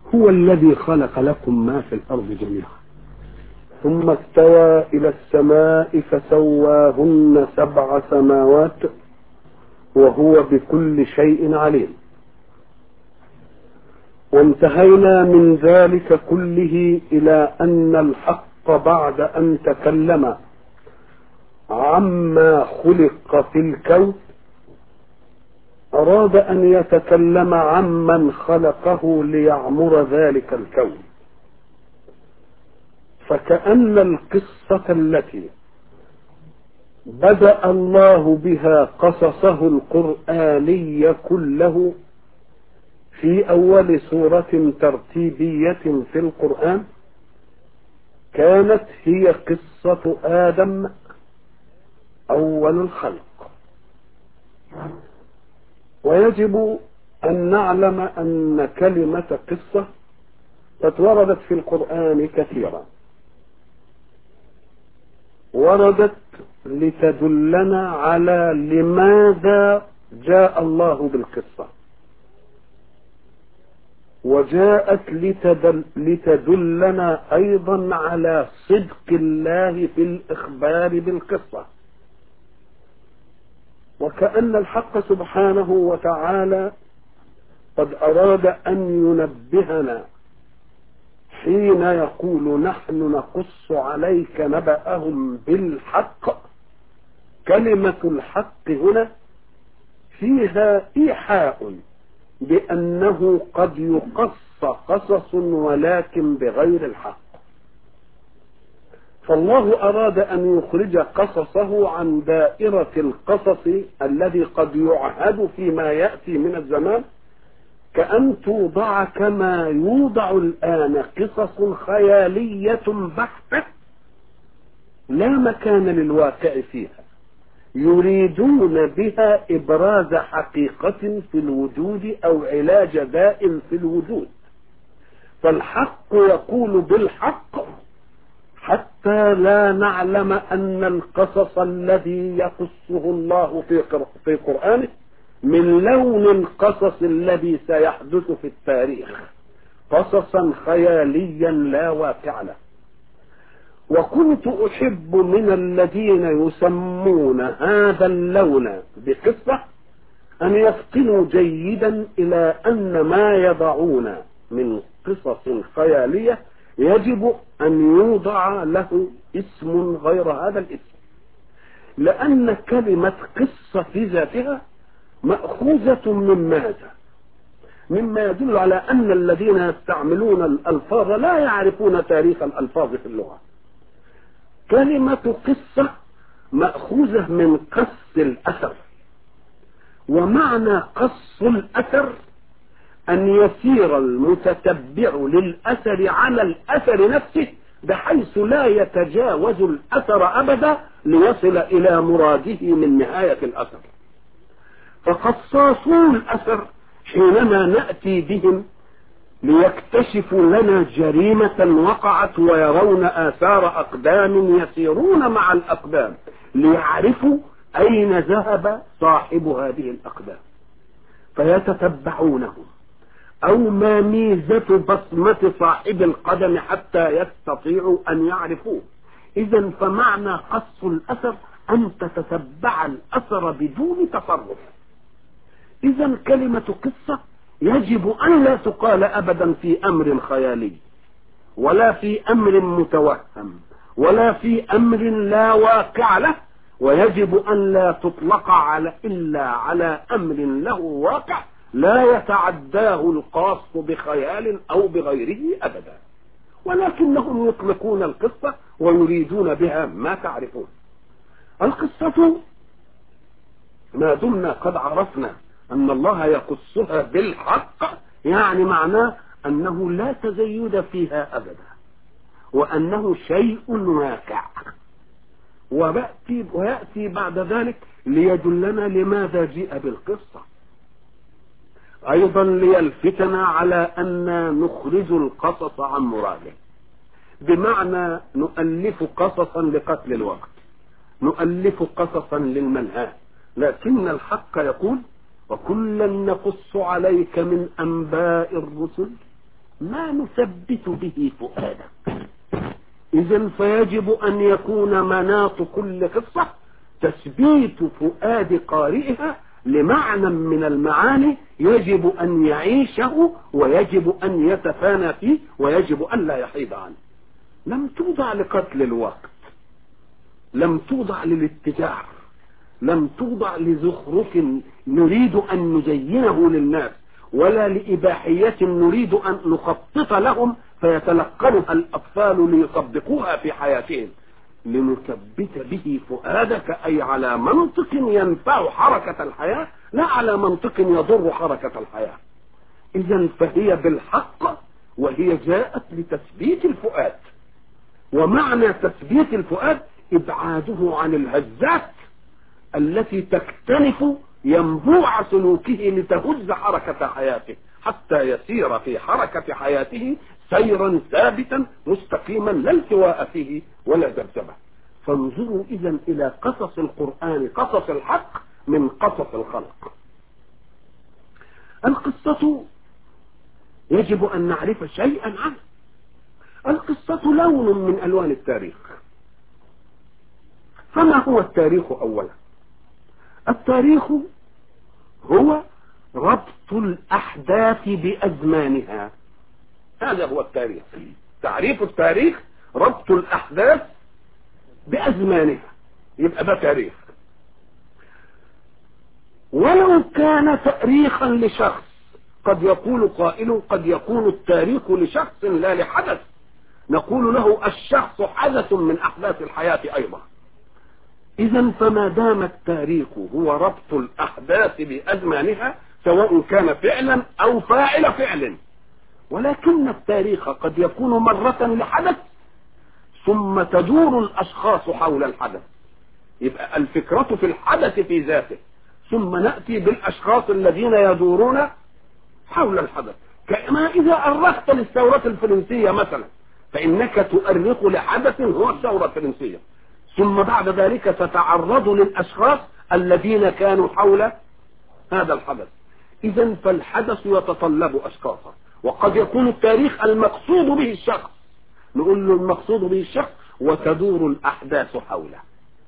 هو الذي خلق لكم ما في الأرض جميعا ثم استوى إلى السماء فسواهن سبع سماوات وهو بكل شيء عليم وانتهينا من ذلك كله إلى أن الحق بعد أن تكلم عما خلق في الكون أراد أن يتكلم عمن خلقه ليعمر ذلك الكون فكأن القصة التي بدأ الله بها قصصه القرآني كله في أول سورة ترتيبية في القرآن كانت هي قصة آدم أول الخلق ويجب أن نعلم أن كلمة قصة قد وردت في القرآن كثيرا وردت لتدلنا على لماذا جاء الله بالقصة وجاءت لتدل لتدلنا أيضا على صدق الله في الإخبار بالقصة وكأن الحق سبحانه وتعالى قد أراد أن ينبهنا حين يقول نحن نقص عليك نبأهم بالحق كلمة الحق هنا فيها إيحاء بأنه قد يقص قصص ولكن بغير الحق فالله أراد أن يخرج قصصه عن دائرة القصص الذي قد يعهد فيما يأتي من الزمان كأن توضع كما يوضع الآن قصص خيالية بحتة لا مكان للواقع فيها يريدون بها إبراز حقيقة في الوجود أو علاج داء في الوجود فالحق يقول بالحق حتى لا نعلم أن القصص الذي يقصه الله في في قرآنه من لون القصص الذي سيحدث في التاريخ قصصا خياليا لا واقع له وكنت أحب من الذين يسمون هذا اللون بقصة أن يفطنوا جيدا إلى أن ما يضعون من قصص خيالية يجب أن يوضع له اسم غير هذا الاسم لأن كلمة قصة في ذاتها مأخوذة من ماذا مما يدل على أن الذين يستعملون الألفاظ لا يعرفون تاريخ الألفاظ في اللغة كلمة قصة مأخوذة من قص الأثر ومعنى قص الأثر أن يسير المتتبع للأثر على الأثر نفسه بحيث لا يتجاوز الأثر أبدا ليصل إلى مراده من نهاية الأثر فقصاصو الأثر حينما نأتي بهم ليكتشفوا لنا جريمة وقعت ويرون آثار أقدام يسيرون مع الأقدام ليعرفوا أين ذهب صاحب هذه الأقدام فيتتبعونهم أو ما ميزة بصمة صاحب القدم حتى يستطيعوا أن يعرفوه إذا فمعنى قص الأثر أن تتتبع الأثر بدون تصرف إذا كلمة قصة يجب أن لا تقال أبدا في أمر خيالي ولا في أمر متوهم ولا في أمر لا واقع له ويجب أن لا تطلق على إلا على أمر له واقع لا يتعداه القاص بخيال أو بغيره أبدا ولكنهم يطلقون القصة ويريدون بها ما تعرفون القصة ما دمنا قد عرفنا أن الله يقصها بالحق يعني معناه أنه لا تزيد فيها أبدا وأنه شيء واقع ويأتي, ويأتي بعد ذلك ليدلنا لماذا جيء بالقصة أيضا ليلفتنا على أن نخرج القصص عن مراده بمعنى نؤلف قصصا لقتل الوقت نؤلف قصصا للمنهى لكن الحق يقول وكلا نقص عليك من أنباء الرسل ما نثبت به فؤادك إذا فيجب أن يكون مناط كل قصة تثبيت فؤاد قارئها لمعنى من المعاني يجب أن يعيشه ويجب أن يتفانى فيه ويجب أن لا يحيد عنه لم توضع لقتل الوقت لم توضع للاتجار لم توضع لزخرف نريد أن نزينه للناس ولا لإباحية نريد أن نخطط لهم فيتلقنها الأطفال ليطبقوها في حياتهم لنثبت به فؤادك أي على منطق ينفع حركة الحياة لا على منطق يضر حركة الحياة إذا فهي بالحق وهي جاءت لتثبيت الفؤاد ومعنى تثبيت الفؤاد إبعاده عن الهزات التي تكتنف ينبوع سلوكه لتهز حركة حياته حتى يسير في حركة حياته سيرا ثابتا مستقيما لا التواء فيه ولا ذبذبه فانظروا اذا الى قصص القرآن قصص الحق من قصص الخلق القصة يجب ان نعرف شيئا عنه القصة لون من الوان التاريخ فما هو التاريخ اولا التاريخ هو ربط الاحداث بازمانها هذا هو التاريخ تعريف التاريخ ربط الاحداث بازمانها يبقى ده تاريخ ولو كان تاريخا لشخص قد يقول قائل قد يكون التاريخ لشخص لا لحدث نقول له الشخص حدث من احداث الحياة ايضا اذا فما دام التاريخ هو ربط الاحداث بازمانها سواء كان فعلا او فاعل فعل ولكن التاريخ قد يكون مرة لحدث ثم تدور الاشخاص حول الحدث يبقى الفكرة في الحدث في ذاته ثم نأتي بالاشخاص الذين يدورون حول الحدث كما اذا أرخت للثورة الفرنسية مثلا فانك تؤرخ لحدث هو الثورة الفرنسية ثم بعد ذلك تتعرض للاشخاص الذين كانوا حول هذا الحدث اذا فالحدث يتطلب اشخاصا وقد يكون التاريخ المقصود به الشخص نقول له المقصود به الشخص وتدور الاحداث حوله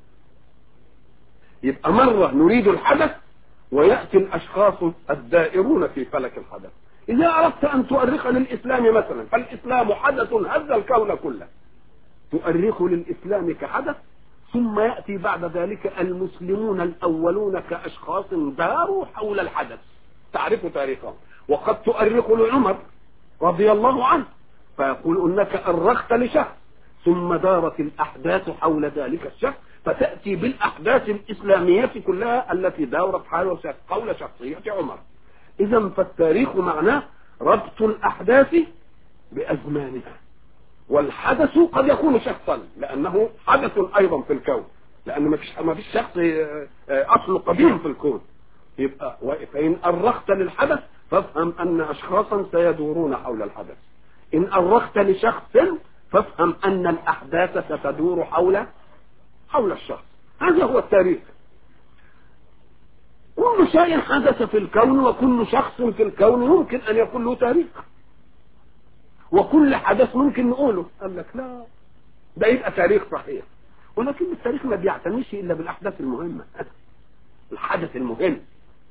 يبقى مرة نريد الحدث ويأتي الاشخاص الدائرون في فلك الحدث اذا اردت ان تؤرخ للاسلام مثلا فالاسلام حدث هز الكون كله تؤرخ للاسلام كحدث ثم يأتي بعد ذلك المسلمون الأولون كأشخاص داروا حول الحدث تعرف تاريخهم وقد تؤرخ لعمر رضي الله عنه فيقول انك أرخت لشخص ثم دارت الأحداث حول ذلك الشخص فتأتي بالأحداث الإسلامية كلها التي دارت حول شخصية عمر إذا فالتاريخ معناه ربط الأحداث بأزمانها والحدث قد يكون شخصا لأنه حدث أيضا في الكون لأن ما فيش ما فيش شخص أصله قديم في الكون يبقى فإن أرخت للحدث فافهم أن أشخاصا سيدورون حول الحدث إن أرخت لشخص فافهم أن الأحداث ستدور حول حول الشخص هذا هو التاريخ كل شيء حدث في الكون وكل شخص في الكون يمكن أن يكون له تاريخ وكل حدث ممكن نقوله قال لك لا ده يبقى تاريخ صحيح ولكن التاريخ ما بيعتمدش إلا بالأحداث المهمة الحدث المهم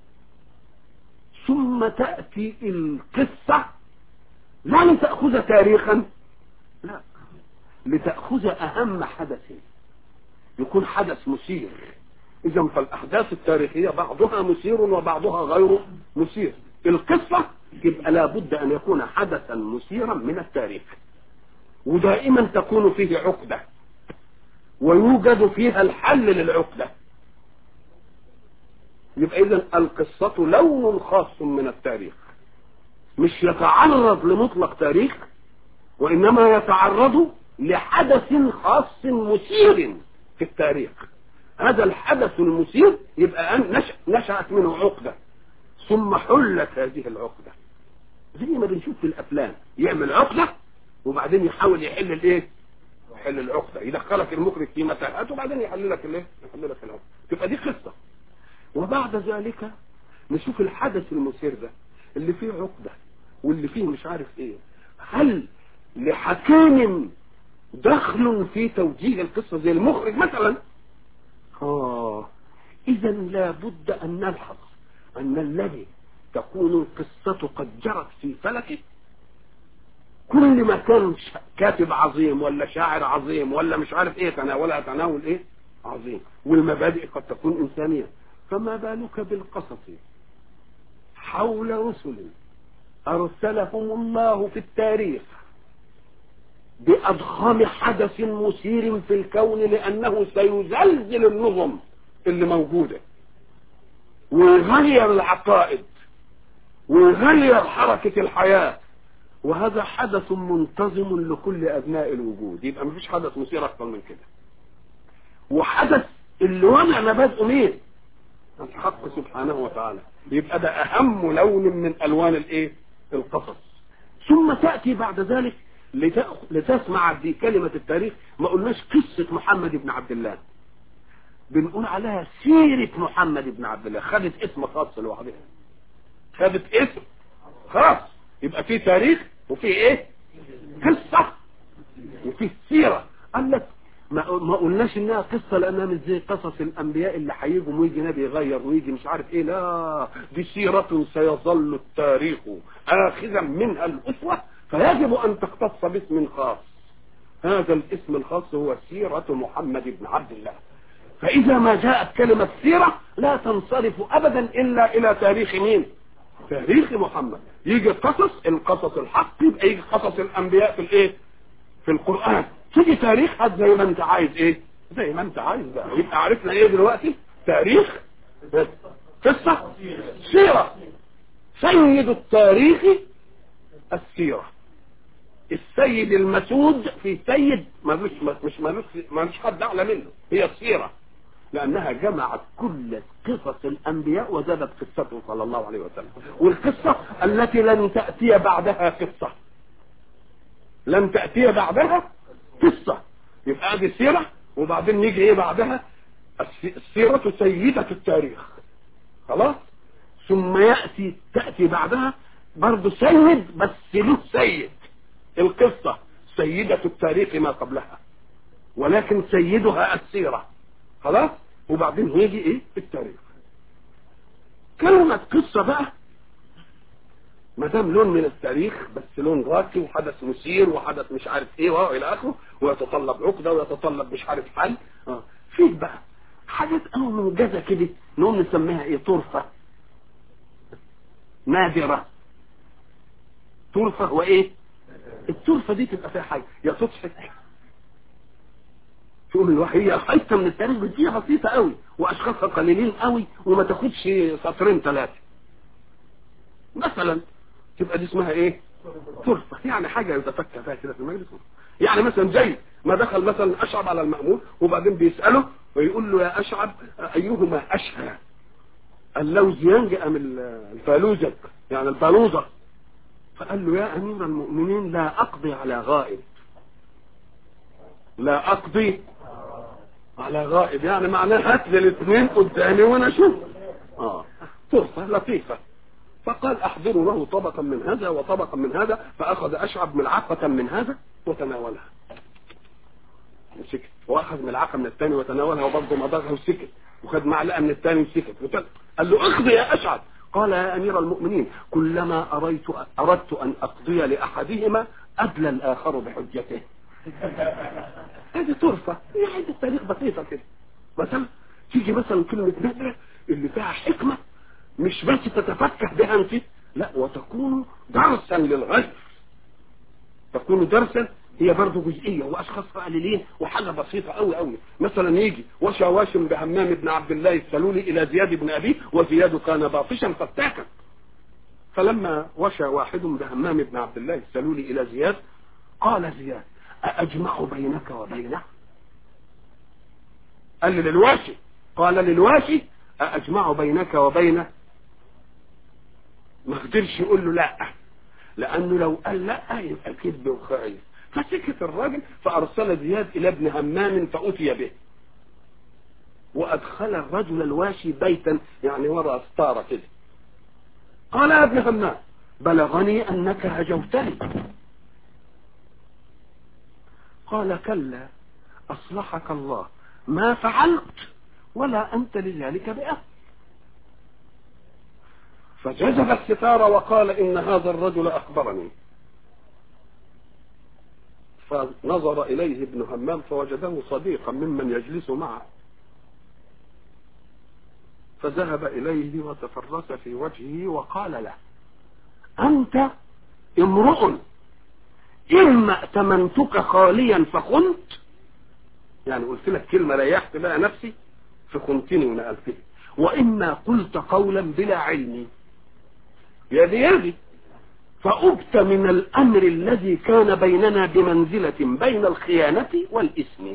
ثم تأتي القصة لا لتأخذ تاريخا لا لتأخذ أهم حدث يكون حدث مثير إذا فالأحداث التاريخية بعضها مثير وبعضها غير مثير القصة يبقى لابد أن يكون حدثا مثيرا من التاريخ ودائما تكون فيه عقدة ويوجد فيها الحل للعقدة يبقى إذا القصة لون خاص من التاريخ مش يتعرض لمطلق تاريخ وإنما يتعرض لحدث خاص مثير في التاريخ هذا الحدث المثير يبقى أن نشأت منه عقدة ثم حلت هذه العقدة زي ما بنشوف في الأفلام يعمل عقدة وبعدين يحاول يحل الايه يحل العقدة يدخلك المخرج في متاهات وبعدين يحل لك الايه يحل لك العقدة تبقى دي قصة وبعد ذلك نشوف الحدث المثير ده اللي فيه عقدة واللي فيه مش عارف ايه هل لحكيم دخل في توجيه القصة زي المخرج مثلا اه اذا لابد ان نلحظ ان الذي تكون القصة قد جرت في فلكه كل ما كان كاتب عظيم ولا شاعر عظيم ولا مش عارف ايه تناولها تناول ايه عظيم والمبادئ قد تكون انسانية فما بالك بالقصص حول رسل ارسلهم الله في التاريخ بأضخم حدث مثير في الكون لأنه سيزلزل النظم اللي موجودة ويغير العقائد ويغير حركة الحياة وهذا حدث منتظم لكل أبناء الوجود يبقى مفيش حدث مثير أكثر من كده وحدث اللي وضع مبادئه مين الحق سبحانه وتعالى يبقى ده أهم لون من ألوان الإيه القصص ثم تأتي بعد ذلك لتسمع دي كلمة التاريخ ما قلناش قصة محمد بن عبد الله بنقول عليها سيرة محمد بن عبد الله خدت اسم خاص لوحدها خدت اسم خاص يبقى في تاريخ وفي ايه قصة وفي سيرة قال لك ما, ما قلناش انها قصة لانها مش زي قصص الانبياء اللي هيجوا ويجي نبي يغير ويجي مش عارف ايه لا دي سيرة سيظل التاريخ اخذا منها الاسوة فيجب ان تختص باسم خاص هذا الاسم الخاص هو سيرة محمد بن عبد الله فاذا ما جاءت كلمة سيرة لا تنصرف ابدا الا الى تاريخ مين تاريخ محمد يجي قصص القصص الحق يبقى يجي قصص الانبياء في الايه في القرآن تيجي تاريخ هات زي ما انت عايز ايه زي ما انت عايز بقى يبقى عرفنا ايه دلوقتي تاريخ قصة سيرة سيد التاريخ السيرة السيد المسود في سيد ملوش مش ملوش ملوش حد اعلى منه هي السيرة لانها جمعت كل قصص الانبياء وزادت قصته صلى الله عليه وسلم والقصة التي لن تأتي بعدها قصة لن تأتي بعدها قصة يبقى دي سيرة وبعدين نيجي ايه بعدها السيرة سيدة التاريخ خلاص ثم يأتي تأتي بعدها برضه سيد بس له سيد القصة سيدة التاريخ ما قبلها ولكن سيدها السيرة خلاص وبعدين يجي ايه التاريخ كلمة قصة بقى ما دام لون من التاريخ بس لون راقي وحدث مثير وحدث مش عارف ايه والى اخره ويتطلب عقده ويتطلب مش عارف حل اه فيه بقى حاجات قوي موجزه كده نقوم نسميها ايه طرفه نادره طرفه وايه الطرفه دي تبقى فيها حاجه يا تضحك تقول الواحد هي حته من التاريخ بتجيها بسيطه قوي واشخاصها قليلين قوي وما تاخدش سطرين ثلاثه مثلا تبقى دي اسمها ايه فرصة يعني حاجة يتفكر فيها كده في المجلس يعني مثلا زي ما دخل مثلا اشعب على المأمور وبعدين بيسأله ويقول له يا اشعب ايهما اشهى اللوز ينجأ من الفالوزة يعني الفالوزة فقال له يا امير المؤمنين لا اقضي على غائب لا اقضي على غائب يعني معناه هات لي الاثنين قدامي وانا اشوف اه فرصة لطيفة فقال احضروا له طبقا من هذا وطبقا من هذا فاخذ اشعب ملعقة من هذا وتناولها وسكت واخذ ملعقة من الثاني وتناولها وبرضه مضغها وسكت وخد معلقة من الثاني وسكت قال له اقضي يا اشعب قال يا امير المؤمنين كلما اريت اردت ان اقضي لاحدهما ادلى الاخر بحجته هذه طرفة هي حته تاريخ بسيطة كده مثلا تيجي مثلا كلمة نادرة اللي فيها حكمة مش بس تتفكه بها انت لا وتكون درسا للغير تكون درسا هي برضه جزئيه واشخاص قليلين وحاجه بسيطه قوي قوي مثلا يجي وشى واشم بهمام بن عبد الله السلولي الى زياد بن ابيه وزياد كان باطشا فتاكا فلما وشى واحد بهمام بن عبد الله السلولي الى زياد قال زياد أأجمع بينك وبينه قال للواشي قال للواشي أأجمع بينك وبينه ما قدرش يقول له لا لانه لو قال لا يبقى كذب وخائف فسكت الراجل فارسل زياد الى ابن همام فاتي به وادخل الرجل الواشي بيتا يعني وراء ستاره كده قال يا ابن همام بلغني انك هجوتني قال كلا أصلحك الله ما فعلت ولا أنت لذلك بأهل فجذب الستار وقال إن هذا الرجل أخبرني فنظر إليه ابن همام فوجده صديقا ممن يجلس معه فذهب إليه وتفرس في وجهه وقال له أنت امرؤ إما ائتمنتك خاليا فخنت يعني قلت لك كلمة ريحت بها نفسي فخنتني ونقلتني وإما قلت قولا بلا علم يدي يدي فأبت من الأمر الذي كان بيننا بمنزلة بين الخيانة والإثم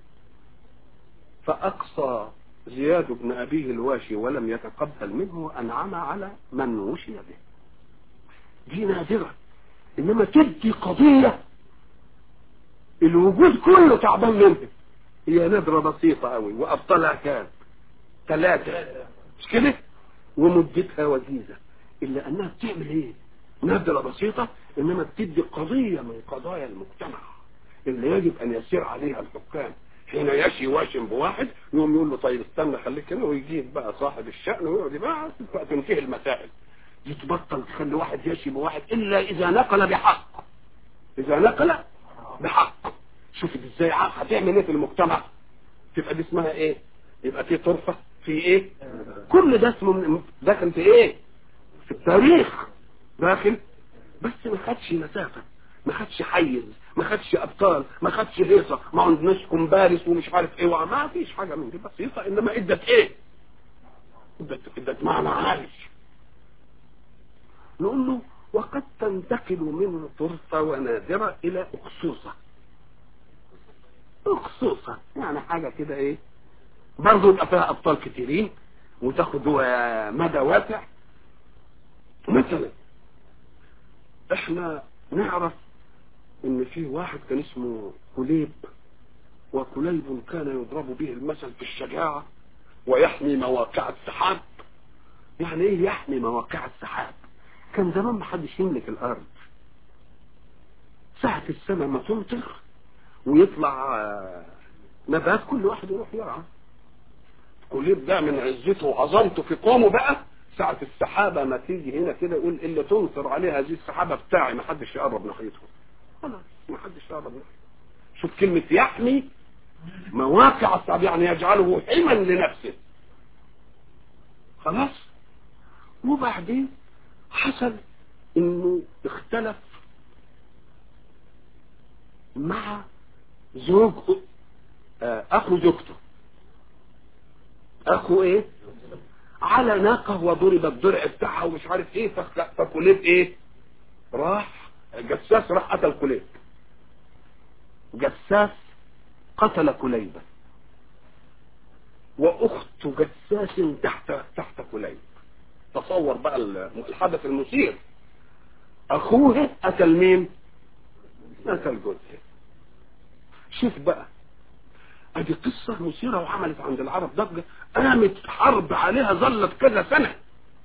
فأقصى زياد بن أبيه الواشي ولم يتقبل منه وأنعم على من وشي به دي نادرة إنما تدي قضية الوجود كله تعبان منها هي نادرة بسيطة قوي وأبطالها كام ثلاثة مش كده ومدتها وجيزة إلا أنها بتعمل إيه نادرة بسيطة إنما بتدي قضية من قضايا المجتمع اللي يجب أن يسير عليها الحكام حين يشي واشم بواحد يقوم يقول له طيب استنى خليك هنا ويجيب بقى صاحب الشأن ويقعد بقى تنتهي المسائل يتبطل تخلي واحد يشي بواحد إلا إذا نقل بحق إذا نقل بحق شوف ازاي هتعمل ايه في المجتمع تبقى دي اسمها ايه يبقى في طرفة في ايه كل ده اسمه داخل في ايه في التاريخ داخل بس ما خدش مسافة ما خدش حيز ما خدش ابطال ما خدش هيصة ما عندناش كومبارس ومش عارف ايه ما فيش حاجة من دي بسيطة انما ادت ايه ادت ادت معنى عالي نقول له وقد تنتقل من طرفة ونادرة الى اخصوصة اخصوصة يعني حاجة كده ايه برضه يبقى فيها ابطال كتيرين وتاخد مدى واسع مثلا احنا نعرف ان في واحد كان اسمه كليب وكليب كان يضرب به المثل في الشجاعة ويحمي مواقع السحاب يعني ايه يحمي مواقع السحاب كان زمان ما حدش يملك الارض ساعة السماء ما تمطر ويطلع نبات كل واحد يروح يرعى كليب ده من عزته وعظمته في قومه بقى ساعة السحابة ما تيجي هنا كده يقول إلا تنصر عليها هذه السحابة بتاعي ما حدش يقرب ناحيته خلاص ما حدش يقرب ناحيته شوف كلمة يحمي مواقع الصعب يعني يجعله حما لنفسه خلاص وبعدين حصل انه اختلف مع زوج اخو زوجته اخو ايه على ناقة وضرب الضرع بتاعها ومش عارف ايه فكليب ايه راح جساس راح قتل كليب جساس قتل كليبا واخت جساس تحت تحت كليب تصور بقى الحدث المثير اخوه قتل مين قتل جوزها شوف بقى ادي قصة مثيرة وعملت عند العرب ضجة قامت حرب عليها ظلت كذا سنة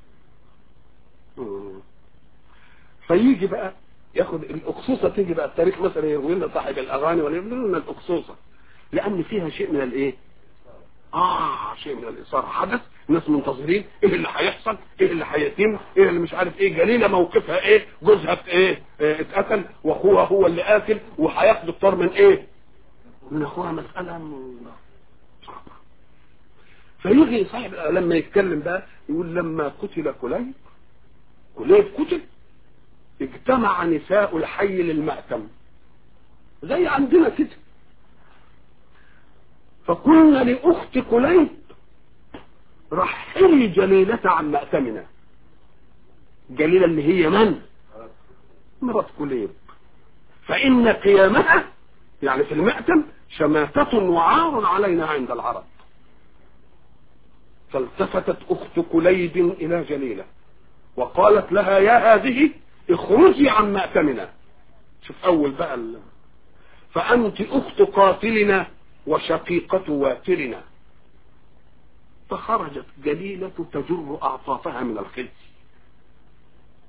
فيجي بقى ياخد الاقصوصة تيجي بقى التاريخ مثلا يروي لنا صاحب الاغاني ولا يروي لنا الاقصوصة لان فيها شيء من الايه اه شيء من الاثارة حدث الناس منتظرين ايه اللي هيحصل ايه اللي هيتم ايه اللي مش عارف ايه جليلة موقفها ايه جوزها ايه اه اتقتل واخوها هو اللي قاتل وهياخدوا الطار من ايه من اخوها مسألة صعبة فيجي صاحب لما يتكلم بقى يقول لما قتل كليب كليب قتل اجتمع نساء الحي للمأتم زي عندنا كده فقلنا لأخت كليب رحلي جليلة عن مأتمنا جليلة اللي هي من مرات كليب فإن قيامها يعني في المأتم شماتة وعار علينا عند العرب فالتفتت أخت كليب إلى جليلة وقالت لها يا هذه اخرجي عن مأتمنا شوف أول بقى ال... فأنت أخت قاتلنا وشقيقة واترنا فخرجت جليلة تجر أعطافها من الخلف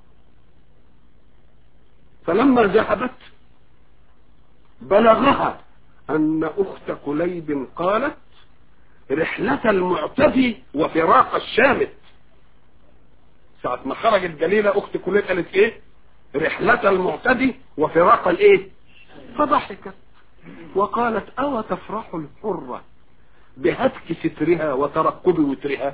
فلما ذهبت بلغها أن أخت كليب قالت رحلة المعتدي وفراق الشامت ساعة ما خرجت جليلة أخت كليب قالت إيه رحلة المعتدي وفراق الإيه فضحكت وقالت أو تفرح الحرة بهتك سترها وترقب وترها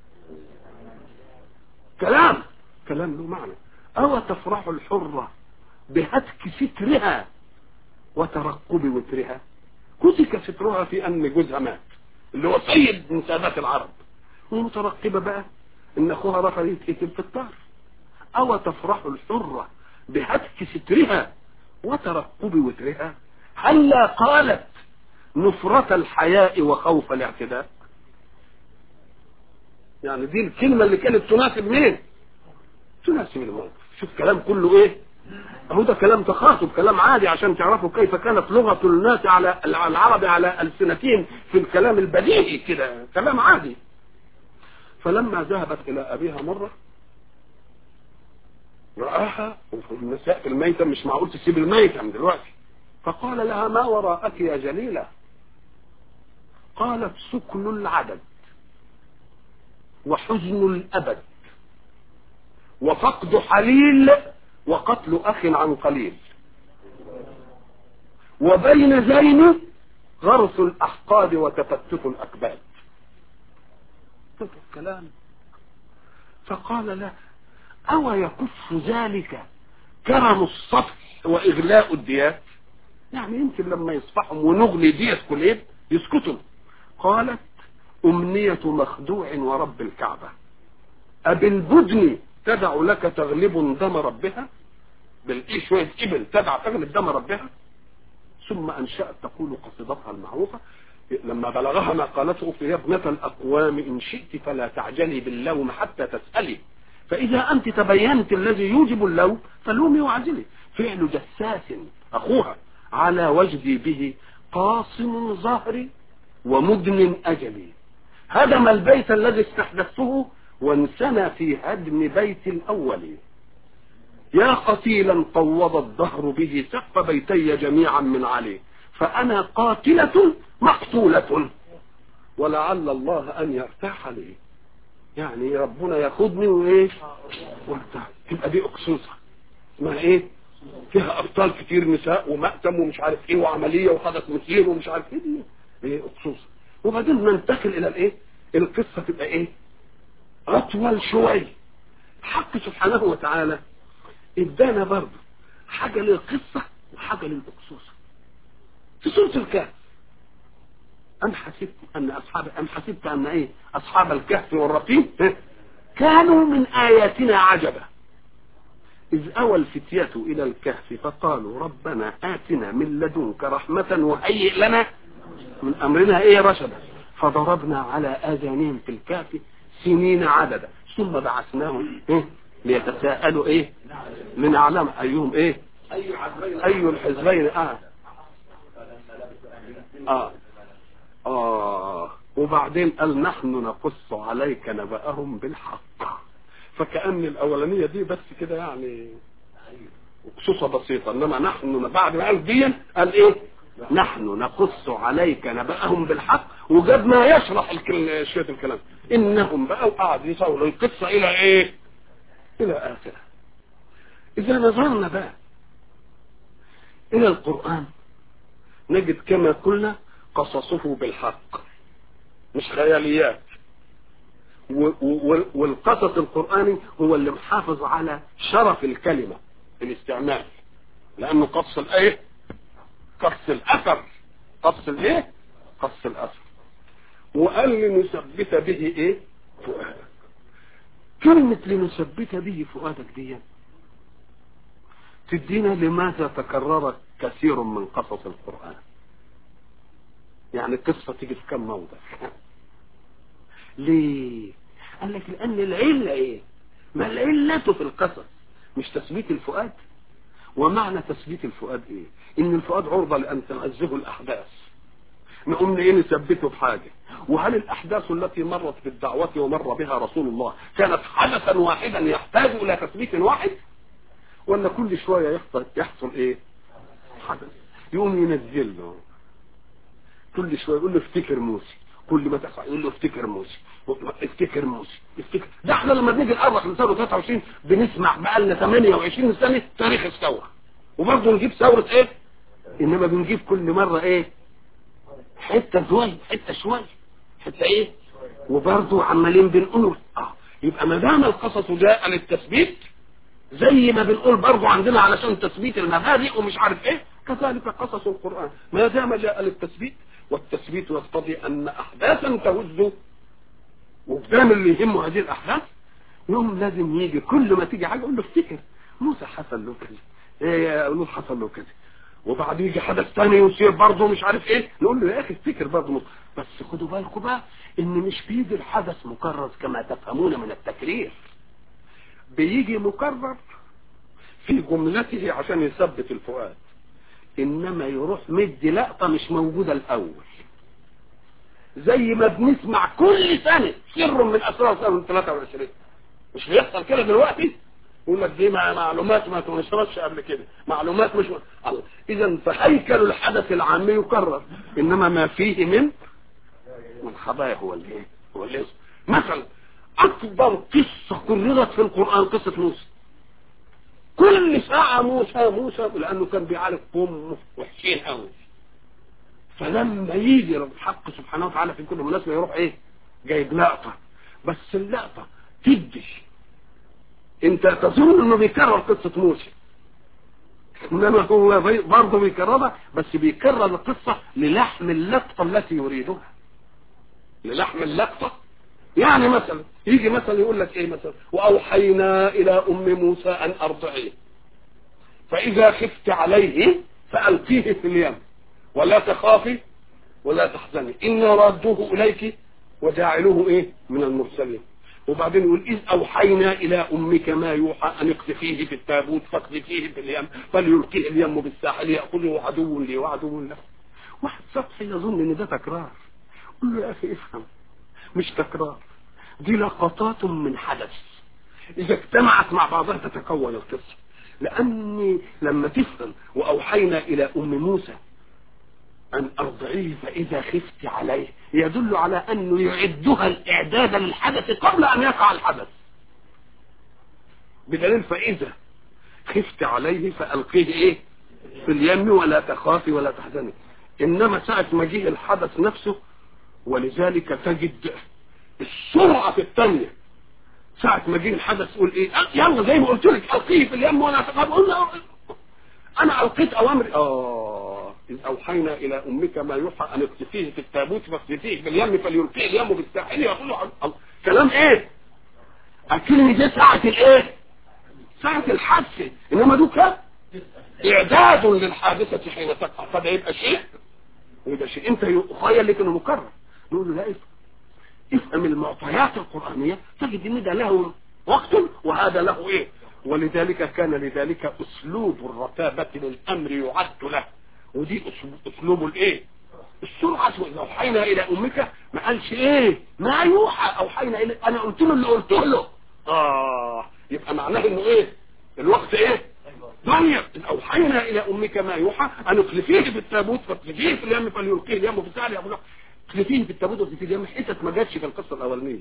كلام كلام له معنى أو تفرح الحرة بهتك سترها وترقب وترها كتك سترها في أن جوزها مات اللي هو سيد من سادات العرب ومترقبة بقى إن أخوها رفض يتقتل في الطار أو تفرح الحرة بهتك سترها وترقب وترها هلا قالت نفرة الحياء وخوف الاعتداء يعني دي الكلمة اللي كانت تناسب مين تناسب الموقف شوف كلام كله ايه اهو ده كلام تخاطب كلام عادي عشان تعرفوا كيف كانت لغة الناس على العرب على ألسنتهم في الكلام البديهي كده كلام عادي فلما ذهبت إلى أبيها مرة رآها وفي النساء في الميتة مش معقول تسيب الميتة من دلوقتي فقال لها ما وراءك يا جليلة قالت سكن العدد وحزن الأبد وفقد حليل وقتل أخ عن قليل وبين ذين غرس الأحقاد وتفتت الأكباد الكلام فقال له أو يكف ذلك كرم الصفح وإغلاء الديات يعني يمكن لما يصفحهم ونغلي ديت كلين يسكتوا قالت أمنية مخدوع ورب الكعبة أبالبدن تدع لك تغلب دم ربها بالإيه شوية إبل تدع تغلب دم ربها ثم أنشأت تقول قصيدتها المعروفة لما بلغها ما قالته يا ابنة الأقوام إن شئت فلا تعجلي باللوم حتى تسألي فإذا أنت تبينت الذي يوجب اللوم فلومي وعجلي فعل جساس أخوها على وجدي به قاصم ظهري ومدن أجلي هدم البيت الذي استحدثته وانسنى في هدم بيت الأول يا قتيلا طوض الدهر به سقف بيتي جميعا من عليه فأنا قاتلة مقتولة ولعل الله أن يرتاح لي يعني ربنا ياخدني وايه وارتاح تبقى دي أقصوصة اسمها ايه فيها أبطال كتير نساء ومأتم ومش عارف ايه وعملية وخدت مثير ومش عارف ايه دي ايه أقصوصة وبعدين ننتقل إلى الايه القصة تبقى ايه أطول شوية حق سبحانه وتعالى ادانا برضه حاجة للقصة وحاجة للأقصوصة في سورة الكهف أم حسبت أن أصحاب أم حسبت أن إيه أصحاب الكهف والرقيم كانوا من آياتنا عجبا إذ أوى الفتية إلى الكهف فقالوا ربنا آتنا من لدنك رحمة وهيئ لنا من أمرنا إيه رشدا فضربنا على آذانهم في الكهف سنين عددا ثم بعثناهم إيه ليتساءلوا إيه من أعلم أيهم إيه أي الحزبين آه آه آه وبعدين قال نحن نقص عليك نبأهم بالحق فكأن الأولانية دي بس كده يعني خصوصا بسيطة إنما نحن بعد ما قال دي قال إيه نحن نقص عليك نبأهم بالحق وجاب ما يشرح الكل شوية الكلام إنهم بقى وقعد يصوروا القصة إلى إيه إلى آخره إذا نظرنا بقى إلى القرآن نجد كما قلنا قصصه بالحق مش خياليات والقصص القرآني هو اللي محافظ على شرف الكلمة الاستعمال لأنه قص الآية قص الأثر قص الإيه قص الأثر وقال لنثبت به إيه فؤادك كلمة لنثبت به فؤادك دي تدينا لماذا تكررت كثير من قصص القرآن يعني القصة تيجي في كم موضع ليه قال لك لأن العلة ايه ما العلة في القصص مش تثبيت الفؤاد ومعنى تثبيت الفؤاد ايه ان الفؤاد عرضة لأن تنزه الأحداث نقوم ايه نثبته بحاجة وهل الأحداث التي مرت بالدعوة ومر بها رسول الله كانت حدثا واحدا يحتاج إلى تثبيت واحد ولا كل شوية يحصل, يحصل ايه حدث يقوم ينزل له كل شويه يقول له افتكر موسى كل ما تحصل يقول له افتكر موسى افتكر موسى افتكر ده احنا لما بنيجي نقرب من ثوره 23 بنسمع بقالنا 28 سنه تاريخ الثوره وبرضه نجيب ثوره ايه انما بنجيب كل مره ايه حته شويه حته شويه حته ايه وبرضه عمالين بنقول اه يبقى ما دام القصص جاء للتثبيت زي ما بنقول برضه عندنا علشان تثبيت المبادئ ومش عارف ايه كذلك قصص القرآن ما دام جاء للتثبيت والتثبيت يقتضي ان احداثا تهز وقدام اللي يهمه هذه الاحداث يوم لازم يجي كل ما تيجي حاجه يقول له افتكر موسى حصل له كذا ايه نوح حصل له كذا وبعد يجي حدث ثاني يصير برضه مش عارف ايه نقول له يا اخي افتكر برضه بس خدوا بالكم بقى ان مش بيجي الحدث مكرر كما تفهمون من التكرير بيجي مكرر في جملته عشان يثبت الفؤاد انما يروح مدي لقطه مش موجوده الاول زي ما بنسمع كل سنه سر من اسرار سنه 23 مش بيحصل كده دلوقتي يقول لك دي معلومات ما تنشرتش قبل كده معلومات مش الله اذا فهيكل الحدث العام يكرر انما ما فيه من من خبايا هو الايه هو الاسم مثلا اكبر قصه كررت في القران قصه موسى كل ساعة موسى موسى لأنه كان بيعالج قوم وحشين قوي فلما يجي الحق سبحانه وتعالى في كل مناسبة يروح ايه جايب لقطة بس اللقطة تدي انت تظن انه بيكرر قصة موسى انما هو برضه بيكررها بس بيكرر القصة للحم اللقطة التي يريدها للحم اللقطة يعني مثلا يجي مثلا يقول لك ايه مثلا واوحينا الى ام موسى ان ارضعيه فاذا خفت عليه فالقيه في اليم ولا تخافي ولا تحزني انا رادوه اليك وجاعلوه ايه من المرسلين وبعدين يقول إذ أوحينا إلى أمك ما يوحى أن اقذفيه في التابوت فاقذفيه في اليم فليلقيه اليم بالساحل يأخذه عدو لي وعدو له واحد سطحي يظن إن ده تكرار قل له يا أخي افهم مش تكرار دي لقطات من حدث إذا اجتمعت مع بعضها تتكون القصة لأني لما تفهم وأوحينا إلى أم موسى أن أرضعيه فإذا خفت عليه يدل على أنه يعدها الإعداد للحدث قبل أن يقع الحدث بدليل فإذا خفت عليه فألقيه إيه في اليم ولا تخافي ولا تحزني إنما ساعة ما جه الحدث نفسه ولذلك تجد السرعة في الثانية ساعة ما جه الحدث يقول ايه يلا زي ما قلت لك القيه في اليم ولا تخاف قلنا انا القيت اوامر اه اذ اوحينا الى امك ما يوحى ان اقذفيه في التابوت فاقذفيه في اليم فليلقيه اليم بالساحل يقول كلام ايه الكلمة دي ساعة الايه ساعة الحادثة انما دوكا اعداد للحادثة حين تقع فده يبقى شيء ويبقى شيء انت يخيل لك انه مكرر نقول له لا افهم افهم المعطيات القرآنية تجد ان ده له وقت وهذا له ايه ولذلك كان لذلك اسلوب الرتابة للامر يعد له ودي اسلوب الايه السرعة واذا اوحينا الى امك ما قالش ايه ما يوحى اوحينا الى انا قلت له اللي قلته له اه يبقى معناه انه ايه الوقت ايه ضيق اوحينا الى امك ما يوحى ان اخلفيه في التابوت فاخلفيه في اليم فليلقيه اليم في السعر يقول اخلفيه في التابوت وفي اليم حتت ما جاتش في القصه الاولانيه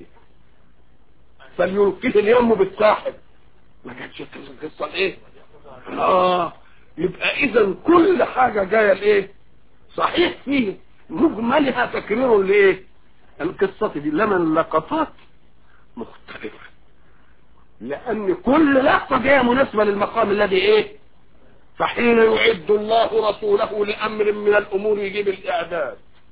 فليلقيه اليم بالساحل ما جاتش في القصه الايه اه يبقى اذا كل حاجه جايه الايه صحيح فيه مجملها تكرير لايه القصه دي لما اللقطات مختلفه لان كل لقطه جايه مناسبه للمقام الذي ايه فحين يعد الله رسوله لامر من الامور يجيب الاعداد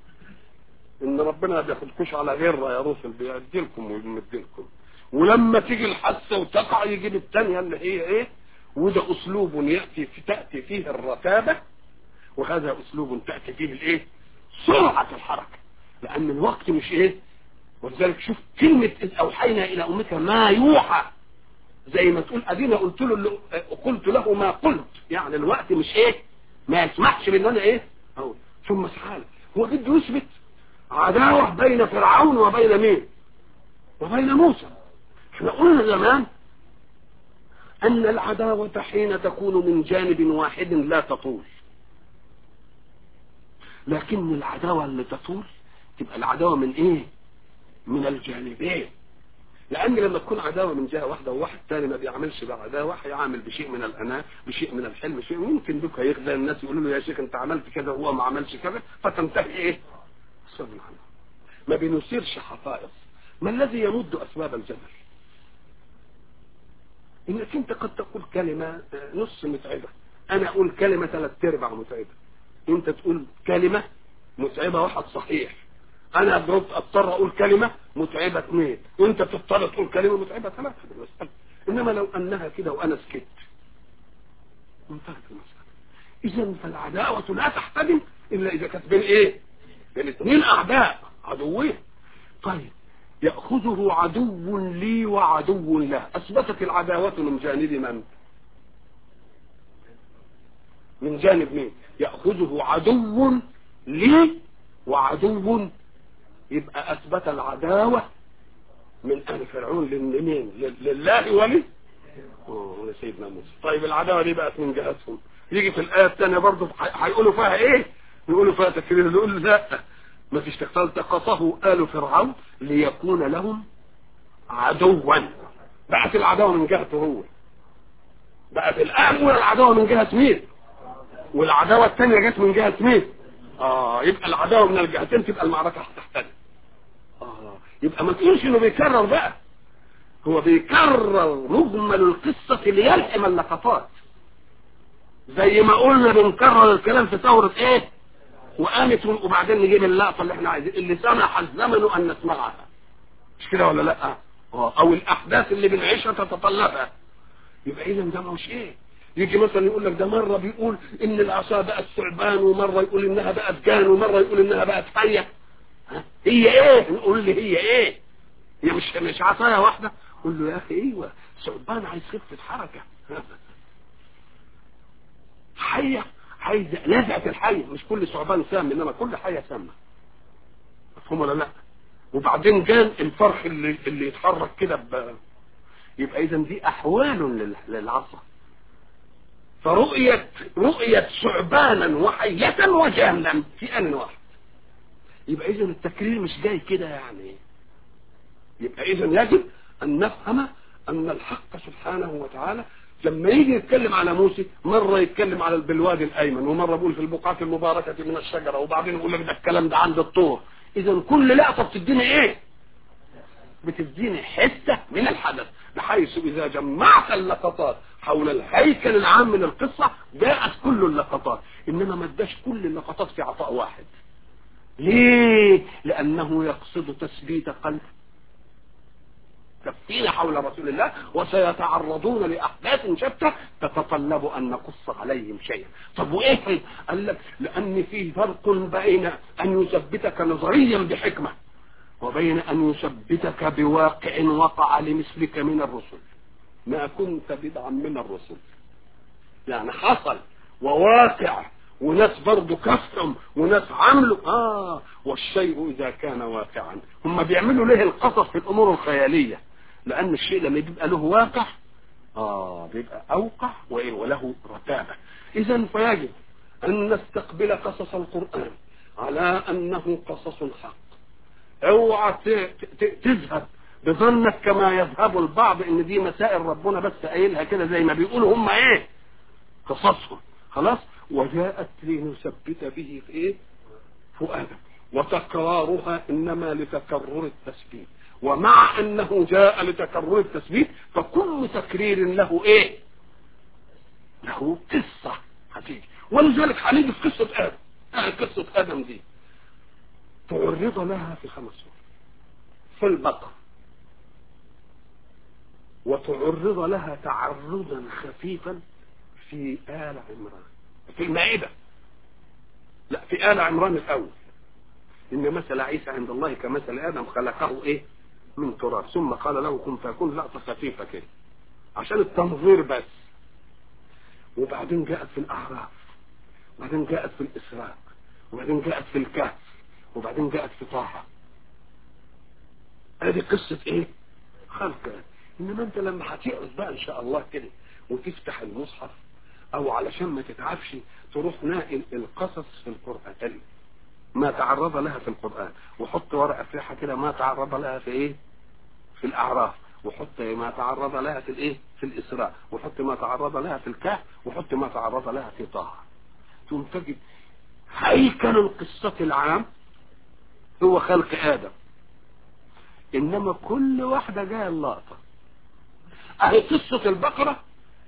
ان ربنا ما بياخدكوش على غره يا رسل بيعدلكم ويمدلكم ولما تيجي الحادثه وتقع يجيب الثانيه اللي هي ايه وده اسلوب ياتي في تاتي فيه الرتابه وهذا اسلوب تاتي فيه الايه سرعه الحركه لان الوقت مش ايه ولذلك شوف كلمه اذ اوحينا الى امك ما يوحى زي ما تقول ادينا قلت له اللي قلت له ما قلت يعني الوقت مش ايه ما يسمحش بان انا ايه أقول. ثم تعالى هو بده يثبت عداوه بين فرعون وبين مين وبين موسى احنا قلنا زمان ان العداوه حين تكون من جانب واحد لا تطول لكن العداوة اللي تطول تبقى العداوة من ايه من الجانبين لان لما تكون عداوة من جهة واحدة وواحد تاني ما بيعملش بعداوة هيعمل بشيء من الاناة بشيء من الحلم شيء ممكن دوك هيخدع الناس يقولوا له يا شيخ انت عملت كذا وهو ما عملش كذا فتنتهي ايه سبحان الله ما بنثيرش حقائق ما الذي يمد اسباب الجدل انك انت قد تقول كلمة نص متعبة انا اقول كلمة ثلاث ارباع متعبة انت تقول كلمة متعبة واحد صحيح انا اضطر اقول كلمة متعبة اثنين وانت تضطر تقول كلمة متعبة ثلاثة المسألة انما لو انها كده وانا سكت انتهت المسألة اذا فالعداوة لا تحتدم الا اذا كانت بين ايه بين اثنين اعداء عدوين طيب يأخذه عدو لي وعدو له أثبتت العداوة من جانب من من جانب مين يأخذه عدو لي وعدو يبقى أثبت العداوة من آل فرعون لمين لله ولي أوه سيدنا موسى طيب العداوة دي بقت من جهتهم يجي في الآية الثانية برضه هيقولوا فيها إيه يقولوا فيها تكرير يقول لا ما فيش فالتقطه آل فرعون ليكون لهم عدوا بقت العداوة من جهته هو بقت الآن العداوة من جهة مين والعداوة الثانية جت من جهة مين اه يبقى العداوة من الجهتين تبقى المعركة هتحتل اه يبقى ما تقولش انه بيكرر بقى هو بيكرر مجمل القصة ليلحم اللقطات زي ما قلنا بنكرر الكلام في ثورة ايه وقامت وبعدين نجيب اللقطة اللي احنا عايزين اللي سمح الزمن ان نسمعها مش كده ولا لا او الاحداث اللي بنعيشها تتطلبها يبقى اذا ده مش ايه يجي مثلا يقول لك ده مرة بيقول ان العصا بقت ثعبان ومرة يقول انها بقت جان ومرة يقول انها بقت حية هي ايه نقول لي هي ايه هي مش مش عصاية واحدة قول له يا اخي ايوه ثعبان عايز خفة حركة حية عايز نزعة الحية مش كل ثعبان سام انما كل حية سامة مفهوم ولا لا وبعدين جان الفرخ اللي اللي يتحرك كده ب... يبقى اذا دي احوال للعصا فرؤية رؤية ثعبانا وحية وجانا في ان واحد يبقى اذا التكرير مش جاي كده يعني يبقى اذا يجب ان نفهم ان الحق سبحانه وتعالى لما يجي يتكلم على موسى مرة يتكلم على بالوادي الأيمن ومرة بيقول في البقعة المباركة من الشجرة وبعدين يقول لك ده الكلام ده عند الطور إذا كل لقطة بتديني إيه؟ بتديني حتة من الحدث بحيث إذا جمعت اللقطات حول الهيكل العام من القصة جاءت كل اللقطات إنما ما اداش كل اللقطات في عطاء واحد ليه؟ لأنه يقصد تثبيت قلب كفين حول رسول الله وسيتعرضون لأحداث شتى تتطلب أن نقص عليهم شيئا طب وإيه قال لك لأن في فرق بين أن يثبتك نظريا بحكمة وبين أن يثبتك بواقع وقع لمثلك من الرسل ما كنت بدعا من الرسل يعني حصل وواقع وناس برضه كفهم وناس عملوا اه والشيء اذا كان واقعا هم بيعملوا ليه القصص في الامور الخياليه لان الشيء لما بيبقى له واقع اه بيبقى اوقع وايه وله رتابه اذا فيجب ان نستقبل قصص القران على انه قصص حق اوعى تذهب بظنك كما يذهب البعض ان دي مسائل ربنا بس قايلها كده زي ما بيقولوا هم ايه قصصهم خلاص وجاءت لنثبت به في ايه فؤادك وتكرارها انما لتكرر التثبيت ومع انه جاء لتكرر التثبيت فكل تكرير له ايه له قصة هتيجي ولذلك هنيجي في قصة ادم آه قصة ادم دي تعرض لها في خمس سور في البقر وتعرض لها تعرضا خفيفا في آل عمران في المائدة لا في آل عمران الأول إن مثل عيسى عند الله كمثل آدم خلقه إيه من تراب ثم قال له كن فيكون لقطة خفيفة كده عشان التنظير بس وبعدين جاءت في الأعراف وبعدين جاءت في الإسراء وبعدين جاءت في الكهف وبعدين جاءت في طه هذه قصة إيه خلق إنما أنت لما هتقعد بقى إن شاء الله كده وتفتح المصحف او علشان ما تتعبش تروح ناقل القصص في القرآن ما تعرض لها في القرآن وحط ورقة فيها كده ما تعرض لها في ايه في الأعراف وحط ما تعرض لها في الايه في الإسراء وحط ما تعرض لها في الكهف وحط ما تعرض لها في طه ثم تجد هيكل القصة العام هو خلق آدم إنما كل واحدة جاية اللقطة أهي قصة البقرة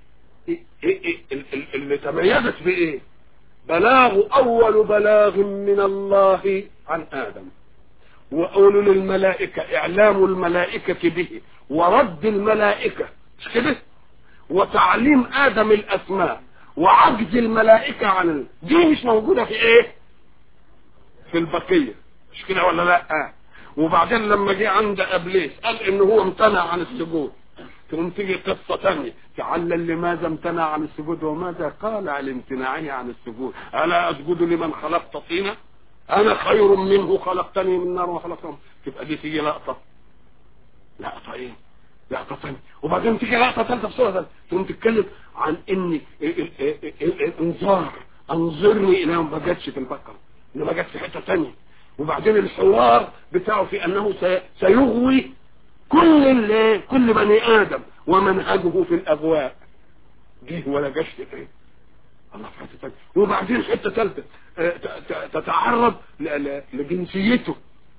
اللي تميزت بإيه بلاغ أول بلاغ من الله عن آدم وقول للملائكة إعلام الملائكة به ورد الملائكة مش كده وتعليم آدم الأسماء وعجز الملائكة عن ال... دي مش موجودة في إيه في البقية مش كده ولا لا وبعدين لما جه عند ابليس قال ان هو امتنع عن السجود تقوم تيجي قصة تانية تعلل لماذا امتنع عن السجود وماذا قال على امتناعه عن السجود ألا أسجد لمن خلقت طينا أنا خير منه خلقتني من نار وخلقته تبقى دي تيجي لقطة لقطة إيه لقطة ثانية وبعدين تيجي لقطة ثالثة في سورة ثالثة تقوم تتكلم عن إن الإنذار أنظرني إلى ما جاتش في البقرة إنه ما جاتش في حتة ثانية وبعدين الحوار بتاعه في أنه سيغوي كل كل بني ادم ومنهجه في الاغواء جه ولا جاش ايه الله في حته وبعدين حته ثالثه تتعرض لجنسيته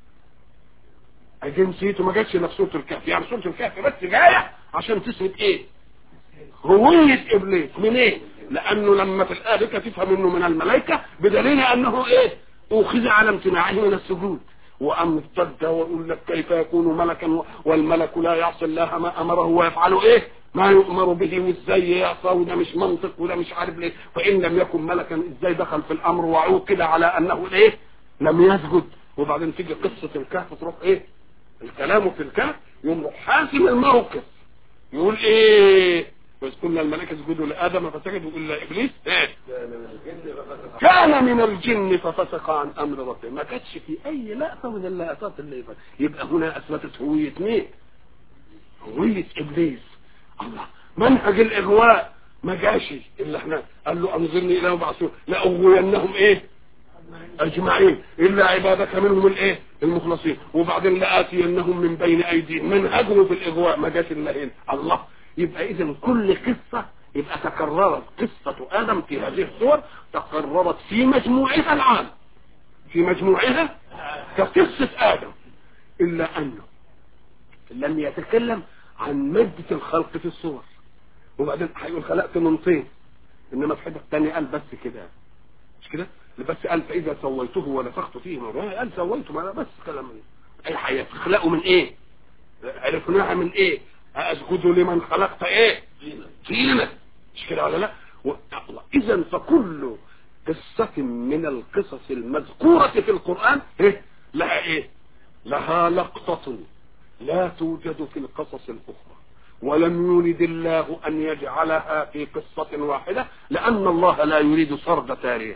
جنسيته ما جاتش في سوره الكهف يعني سوره الكهف بس جايه عشان تثبت ايه هويه ابليس من ايه لانه لما في الايه تفهم انه من الملائكه بدليل انه ايه اخذ على امتناعه من السجود وأم ارتد ويقول لك كيف يكون ملكا والملك لا يعصي الله ما أمره ويفعل إيه ما يؤمر به وازاي يعصى وده مش منطق وده مش عارف ليه فإن لم يكن ملكا ازاي دخل في الأمر وعوقد على أنه إيه لم يسجد وبعدين تيجي قصة الكهف تروح إيه الكلام في الكهف يوم حاسم الموقف يقول إيه وإذ كنا الملائكة اسجدوا لآدم فسجدوا إلا إبليس إيه؟ كان من الجن ففسق عن أمر ربه ما كانتش في أي لقطة من اللقطات اللي فات يبقى هنا أثبتت هوية مين؟ هوية إبليس الله منهج الإغواء ما جاش إلا احنا قال له أنظرني إلى بعثون لأغوينهم إيه؟ أجمعين إلا عبادك منهم الإيه؟ المخلصين وبعدين لآتينهم من بين أيديهم منهجهم في الإغواء ما جاش إلا هنا الله يبقى اذا كل قصة يبقى تكررت قصة ادم في هذه الصور تكررت في مجموعها العام في مجموعها كقصة ادم الا انه لم يتكلم عن مادة الخلق في الصور وبعدين هيقول خلقت من طين انما في حته ثانيه قال بس كده مش كده بس قال فاذا سويته ونفخت فيه من روحي قال سويته ما بس كلام اي حياه تخلقه من ايه عرفناها من ايه أسجد لمن خلقت ايه طينة مش كده ولا لا اذا فكل قصة من القصص المذكورة في القرآن إيه؟ لها ايه لها لقطة لا توجد في القصص الأخرى ولم يريد الله أن يجعلها في قصة واحدة لأن الله لا يريد سرد تاريخ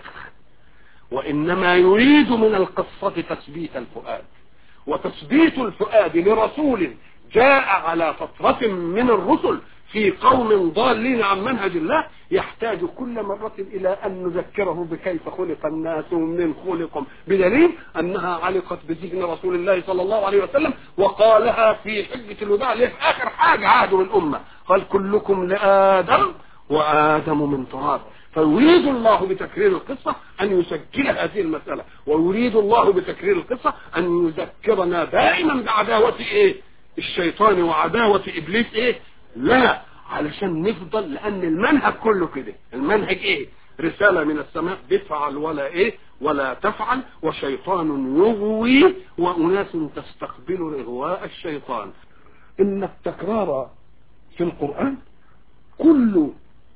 وإنما يريد من القصة تثبيت الفؤاد وتثبيت الفؤاد لرسول جاء على فترة من الرسل في قوم ضالين عن منهج الله يحتاج كل مرة إلى أن نذكره بكيف خلق الناس ومن خلقهم بدليل أنها علقت بذهن رسول الله صلى الله عليه وسلم وقالها في حجة الوداع اللي في آخر حاجة عهده الأمة قال كلكم لآدم وآدم من تراب فيريد الله بتكرير القصة أن يسجل هذه المسألة ويريد الله بتكرير القصة أن يذكرنا دائما بعداوة إيه الشيطان وعداوة إبليس إيه لا علشان نفضل لأن المنهج كله كده المنهج إيه رسالة من السماء بفعل ولا إيه ولا تفعل وشيطان يغوي وأناس تستقبل إغواء الشيطان إن التكرار في القرآن كل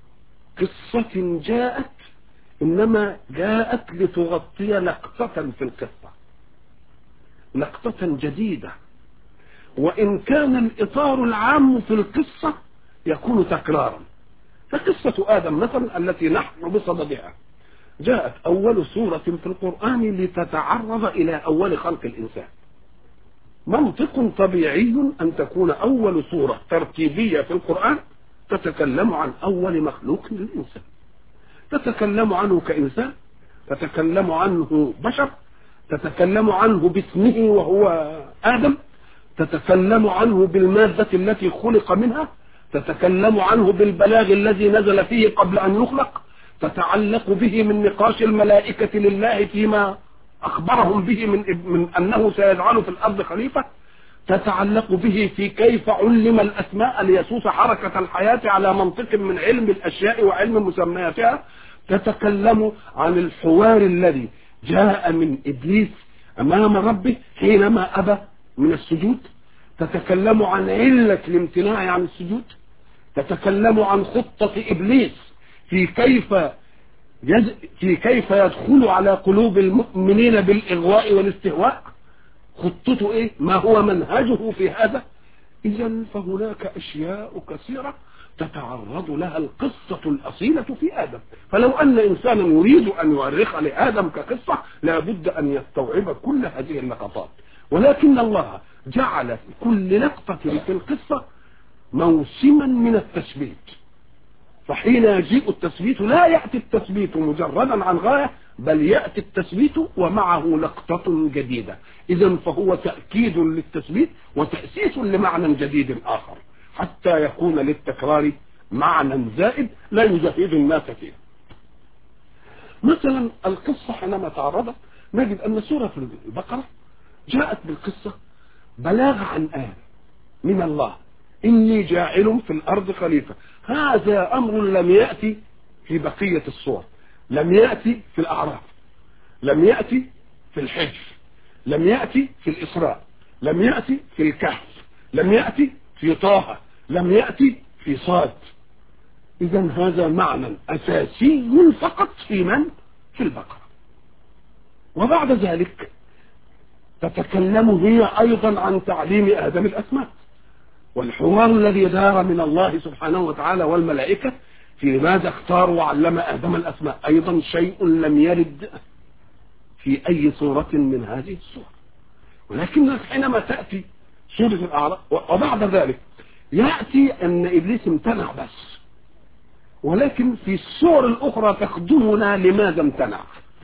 قصة جاءت إنما جاءت لتغطي لقطة في القصة لقطة جديدة وإن كان الإطار العام في القصة يكون تكرارا فقصة آدم مثلا التي نحن بصددها جاءت أول سورة في القرآن لتتعرض إلى أول خلق الإنسان منطق طبيعي أن تكون أول سورة ترتيبية في القرآن تتكلم عن أول مخلوق للإنسان تتكلم عنه كإنسان تتكلم عنه بشر تتكلم عنه باسمه وهو آدم تتكلم عنه بالمادة التي خلق منها تتكلم عنه بالبلاغ الذي نزل فيه قبل أن يخلق تتعلق به من نقاش الملائكة لله فيما أخبرهم به من, من أنه سيجعل في الأرض خليفة تتعلق به في كيف علم الأسماء ليسوس حركة الحياة على منطق من علم الأشياء وعلم مسمياتها تتكلم عن الحوار الذي جاء من إبليس أمام ربه حينما أبى من السجود تتكلم عن علة الامتناع عن السجود تتكلم عن خطة إبليس في كيف يد في كيف يدخل على قلوب المؤمنين بالإغواء والاستهواء خطته إيه ما هو منهجه في هذا إذا فهناك أشياء كثيرة تتعرض لها القصة الأصيلة في آدم فلو أن إنسانا يريد أن يؤرخ لآدم كقصة لابد أن يستوعب كل هذه اللقطات ولكن الله جعل في كل لقطة في القصة موسما من التثبيت فحين يجيء التثبيت لا يأتي التثبيت مجردا عن غاية بل يأتي التثبيت ومعه لقطة جديدة إذا فهو تأكيد للتثبيت وتأسيس لمعنى جديد آخر حتى يكون للتكرار معنى زائد لا يزهد الناس فيه مثلا القصة حينما تعرضت نجد أن سورة البقرة جاءت بالقصة بلاغ عن آن من الله إني جاعل في الأرض خليفة هذا أمر لم يأتي في بقية الصور لم يأتي في الأعراف لم يأتي في الحجر لم يأتي في الإسراء لم يأتي في الكهف لم يأتي في طه لم يأتي في صاد إذا هذا معنى أساسي فقط في من؟ في البقرة وبعد ذلك تتكلم هي أيضا عن تعليم آدم الأسماء والحوار الذي دار من الله سبحانه وتعالى والملائكة في ماذا اختار وعلم آدم الأسماء أيضا شيء لم يرد في أي صورة من هذه الصور ولكن حينما تأتي سورة الأعراف وبعد ذلك يأتي أن إبليس امتنع بس ولكن في الصور الأخرى تخدمنا لماذا امتنع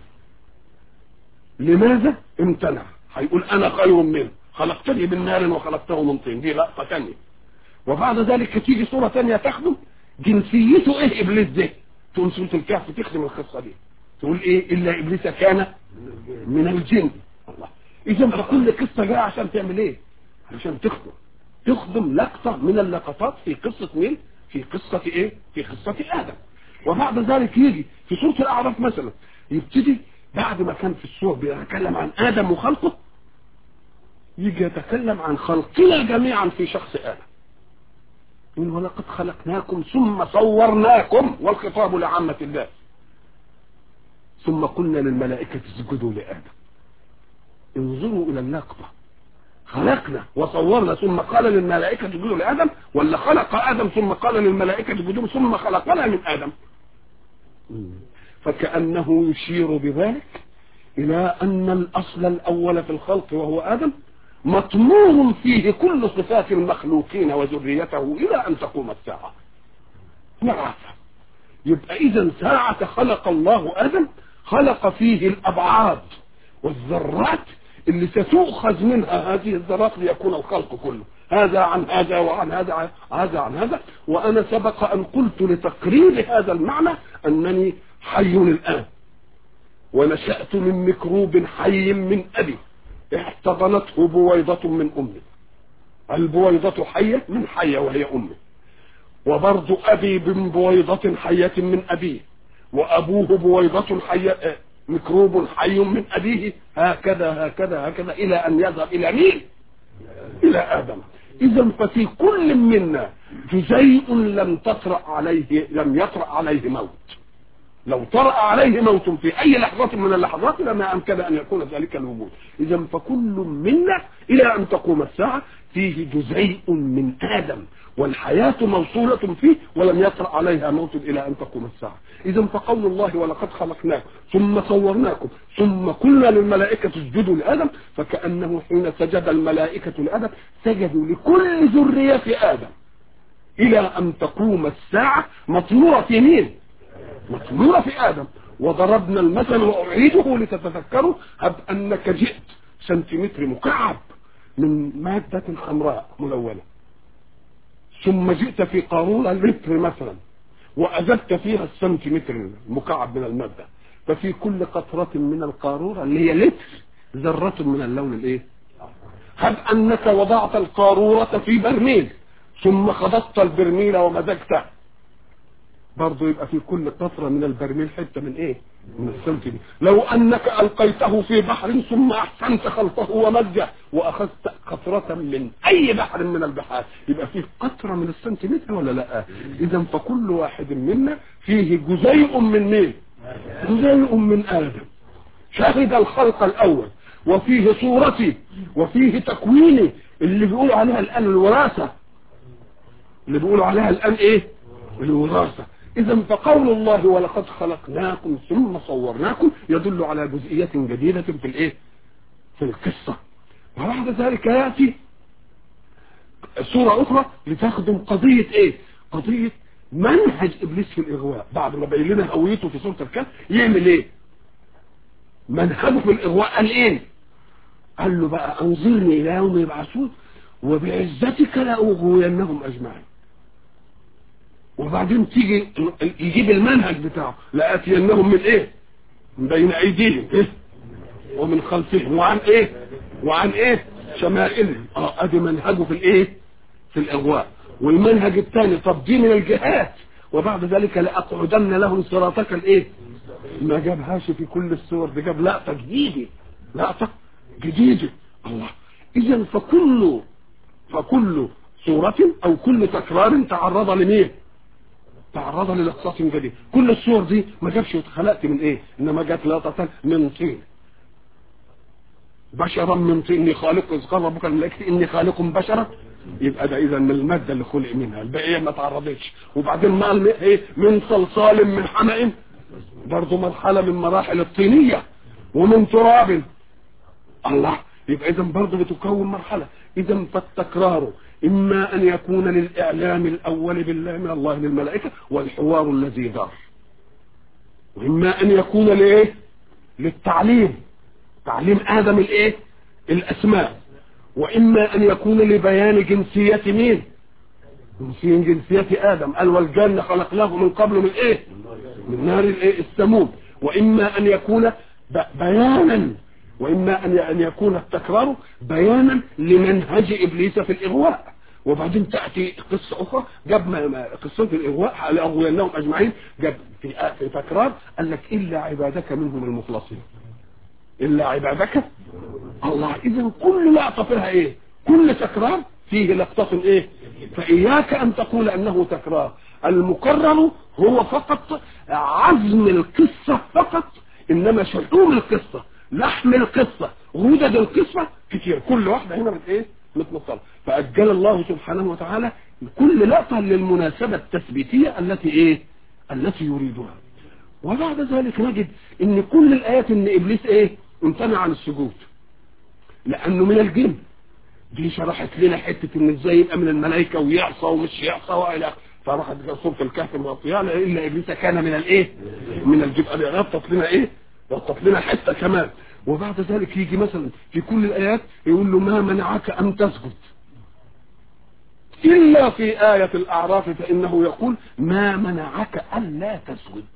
لماذا امتنع هيقول أنا خير منه خلقتني من نار وخلقته من طين دي لقطة تانية وبعد ذلك تيجي صورة تانية تخدم جنسيته ايه ابليس ده تقول سورة الكهف تخدم القصة دي تقول ايه الا ابليس كان من الجن الله اذا فكل قصة جاء عشان تعمل ايه عشان تخدم تخدم لقطة من اللقطات في قصة مين في قصة ايه في قصة ادم وبعد ذلك يجي في سورة الاعراف مثلا يبتدي بعد ما كان في السور بيتكلم عن ادم وخلقه يجي يتكلم عن خلقنا جميعا في شخص ادم يقول ولقد خلقناكم ثم صورناكم والخطاب لعامة الله ثم قلنا للملائكة اسجدوا لآدم انظروا إلى اللقطة خلقنا وصورنا ثم قال للملائكة اسجدوا لآدم ولا خلق آدم ثم قال للملائكة اسجدوا ثم خلقنا من آدم فكأنه يشير بذلك إلى أن الأصل الأول في الخلق وهو آدم مطمور فيه كل صفات المخلوقين وذريته إلى أن تقوم الساعة نعرفها يبقى إذا ساعة خلق الله آدم خلق فيه الأبعاد والذرات اللي ستؤخذ منها هذه الذرات ليكون الخلق كله هذا عن هذا وعن هذا هذا عن هذا وأنا سبق أن قلت لتقرير هذا المعنى أنني حي الآن ونشأت من ميكروب حي من أبي احتضنته بويضة من أمه البويضة حية من حية وهي أمه وبرضو أبي من بويضة حية من أبيه وأبوه بويضة حية ميكروب حي من أبيه هكذا هكذا هكذا إلى أن يذهب إلى مين إلى آدم إذا ففي كل منا جزيء لم تطرأ عليه لم يطرأ عليه موت لو طرأ عليه موت في أي لحظة من اللحظات لما أمكن أن يكون ذلك الوجود إذا فكل منا إلى أن تقوم الساعة فيه جزيء من آدم والحياة موصولة فيه ولم يطرأ عليها موت إلى أن تقوم الساعة إذا فقول الله ولقد خلقناكم ثم صورناكم ثم قلنا للملائكة اسجدوا لآدم فكأنه حين سجد الملائكة لآدم سجدوا لكل ذرية آدم إلى أن تقوم الساعة مطمورة في مين؟ مطمورة في آدم وضربنا المثل واعيده لتتذكروا هب انك جئت سنتيمتر مكعب من مادة حمراء ملونة ثم جئت في قارورة لتر مثلا وأزدت فيها السنتيمتر المكعب من المادة ففي كل قطرة من القارورة اللي هي لتر ذرة من اللون الايه هب انك وضعت القارورة في برميل ثم خضطت البرميل ومزجته برضه يبقى في كل قطرة من البرميل حتة من ايه من السنتيمتر لو انك القيته في بحر ثم احسنت خلطه ومزجه واخذت قطرة من اي بحر من البحار يبقى فيه قطرة من السنتيمتر ولا لا اذا فكل واحد منا فيه جزيء من مين جزيء من ادم شهد الخلق الاول وفيه صورتي وفيه تكويني اللي بيقولوا عليها الان الوراثة اللي بيقولوا عليها الان ايه الوراثة اذا فقول الله ولقد خلقناكم ثم صورناكم يدل على جزئية جديدة في الايه في القصة وبعد ذلك يأتي سورة اخرى لتخدم قضية ايه قضية منهج ابليس في الاغواء بعد ما بين لنا هويته في سورة الكهف يعمل ايه منهجه في الاغواء قال ايه قال له بقى انظرني الى يوم يبعثون وبعزتك لاغوينهم اجمعين وبعدين تيجي يجيب المنهج بتاعه لاتينهم من ايه من بين ايديهم ايه ومن خلفهم وعن ايه وعن ايه شمائلهم اه ادي منهجه في الايه في الاغواء والمنهج الثاني طب دي من الجهات وبعد ذلك لاقعدن لهم صراطك الايه ما جابهاش في كل الصور دي جاب لقطه جديده لقطه جديده الله اذا فكل فكل صورة او كل تكرار تعرض لمين تعرض للقطات جديدة كل الصور دي ما جابش اتخلقت من ايه انما جات لقطة من طين بشرا من طين اني خالق اذ قال ربك الملائكة اني خالق بشرا يبقى ده اذا من المادة اللي خلق منها البقية ما تعرضتش وبعدين ما ايه من صلصال من حمأ برضه مرحلة من مراحل الطينية ومن تراب الله يبقى اذا برضه بتكون مرحلة اذا فالتكرار اما ان يكون للاعلام الاول بالله من الله للملائكة والحوار الذي دار واما ان يكون لايه للتعليم تعليم ادم الايه الاسماء واما ان يكون لبيان جنسية مين جنسية جنسية ادم قال والجنة خلقناه من قبل من ايه من نار الايه السموم واما ان يكون بيانا واما ان يكون التكرار بيانا لمنهج ابليس في الاغواء وبعدين تاتي قصه اخرى جاب قصه الاغواء لاغوينهم اجمعين جاب في في تكرار قال لك الا عبادك منهم المخلصين الا عبادك الله اذا كل لقطه فيها ايه كل تكرار فيه لقطه ايه فاياك ان تقول انه تكرار المكرر هو فقط عزم القصه فقط انما شحوم القصه لحم القصة غدد القصة كتير كل واحدة هنا بت ايه متنطلة فأجل الله سبحانه وتعالى كل لقطة للمناسبة التثبيتية التي ايه التي يريدها وبعد ذلك نجد ان كل الآيات ان ابليس ايه امتنع عن السجود لانه من الجن دي شرحت لنا حتة ان ازاي يبقى من الملائكة ويعصى ومش يعصى والى فراحت سورة الكهف المغطية الا ابليس كان من الايه من الجبال غطت لنا ايه وقف لنا حته كمان وبعد ذلك يجي مثلا في كل الايات يقول له ما منعك ان تسجد الا في ايه الاعراف فانه يقول ما منعك الا تسجد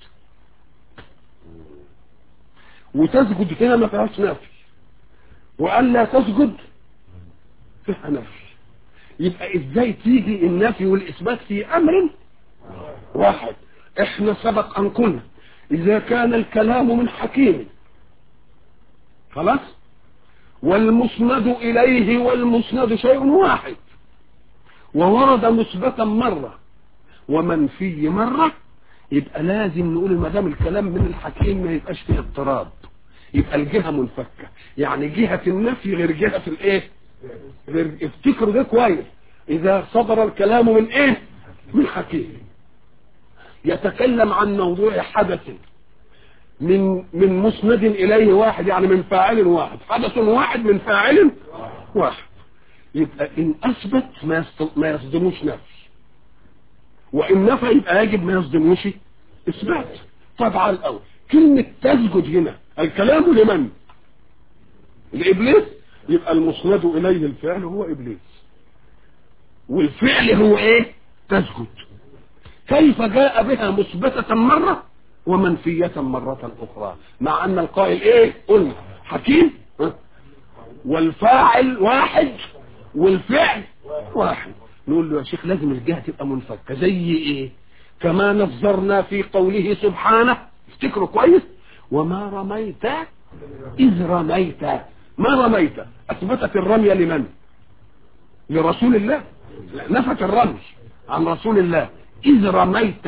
وتسجد هنا ما فيهاش نفي والا تسجد فيها نفي يبقى ازاي تيجي النفي والاثبات في امر واحد احنا سبق ان قلنا إذا كان الكلام من حكيم خلاص والمسند إليه والمسند شيء واحد وورد مثبتا مرة ومنفي مرة يبقى لازم نقول ما دام الكلام من الحكيم ما يبقاش فيه اضطراب يبقى الجهة منفكة يعني جهة النفي غير جهة الايه غير افتكروا ده كويس اذا صدر الكلام من ايه من حكيم يتكلم عن موضوع حدث من من مسند اليه واحد يعني من فاعل واحد حدث واحد من فاعل واحد يبقى ان اثبت ما ما يصدموش نفي وان نفى يبقى يجب ما يصدموش اثبات طبعا الاول كلمة تسجد هنا الكلام لمن لإبليس يبقى المسند إليه الفعل هو إبليس والفعل هو إيه تسجد كيف جاء بها مثبتة مرة ومنفية مرة أخرى مع أن القائل إيه قلنا حكيم ها؟ والفاعل واحد والفعل واحد نقول له يا شيخ لازم الجهة تبقى منفكة زي إيه كما نظرنا في قوله سبحانه افتكروا كويس وما رميت إذ رميت ما رميت أثبتت الرمية لمن لرسول الله لا، نفت الرمي عن رسول الله إذ رميت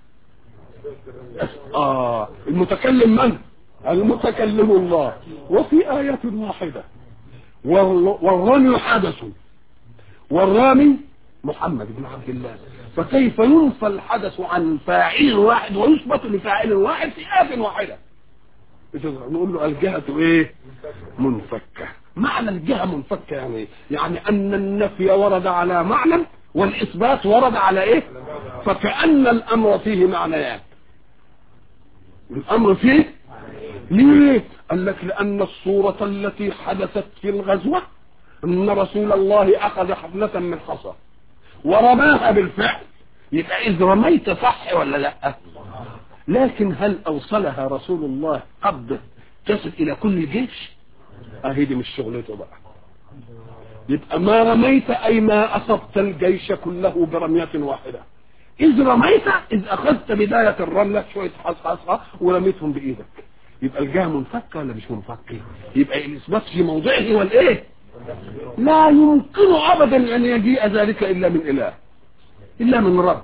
آه المتكلم من المتكلم الله وفي آية واحدة والر- والرمي حدث والرامي محمد بن عبد الله فكيف ينفى الحدث عن فاعل واحد ويثبت لفاعل واحد في آية واحدة إذا نقول له الجهة ايه منفكة معنى الجهة منفكة يعني ايه يعني ان النفي ورد على معنى والاثبات ورد على ايه فكأن الامر فيه معنيان الامر فيه ليه قال لك لان الصورة التي حدثت في الغزوة ان رسول الله اخذ حفلة من حصى ورماها بالفعل يبقى اذ رميت صح ولا لا لكن هل اوصلها رسول الله قبضه تصل الى كل الجيش اهي دي مش شغلته بقى يبقى ما رميت اي ما اصبت الجيش كله برمية واحدة اذ رميت اذ اخذت بداية الرملة شوية حصحصة ورميتهم بايدك يبقى الجهة منفكة ولا مش منفكة يبقى الاثبات في موضعه والايه لا يمكن ابدا ان يجيء ذلك الا من اله الا من رب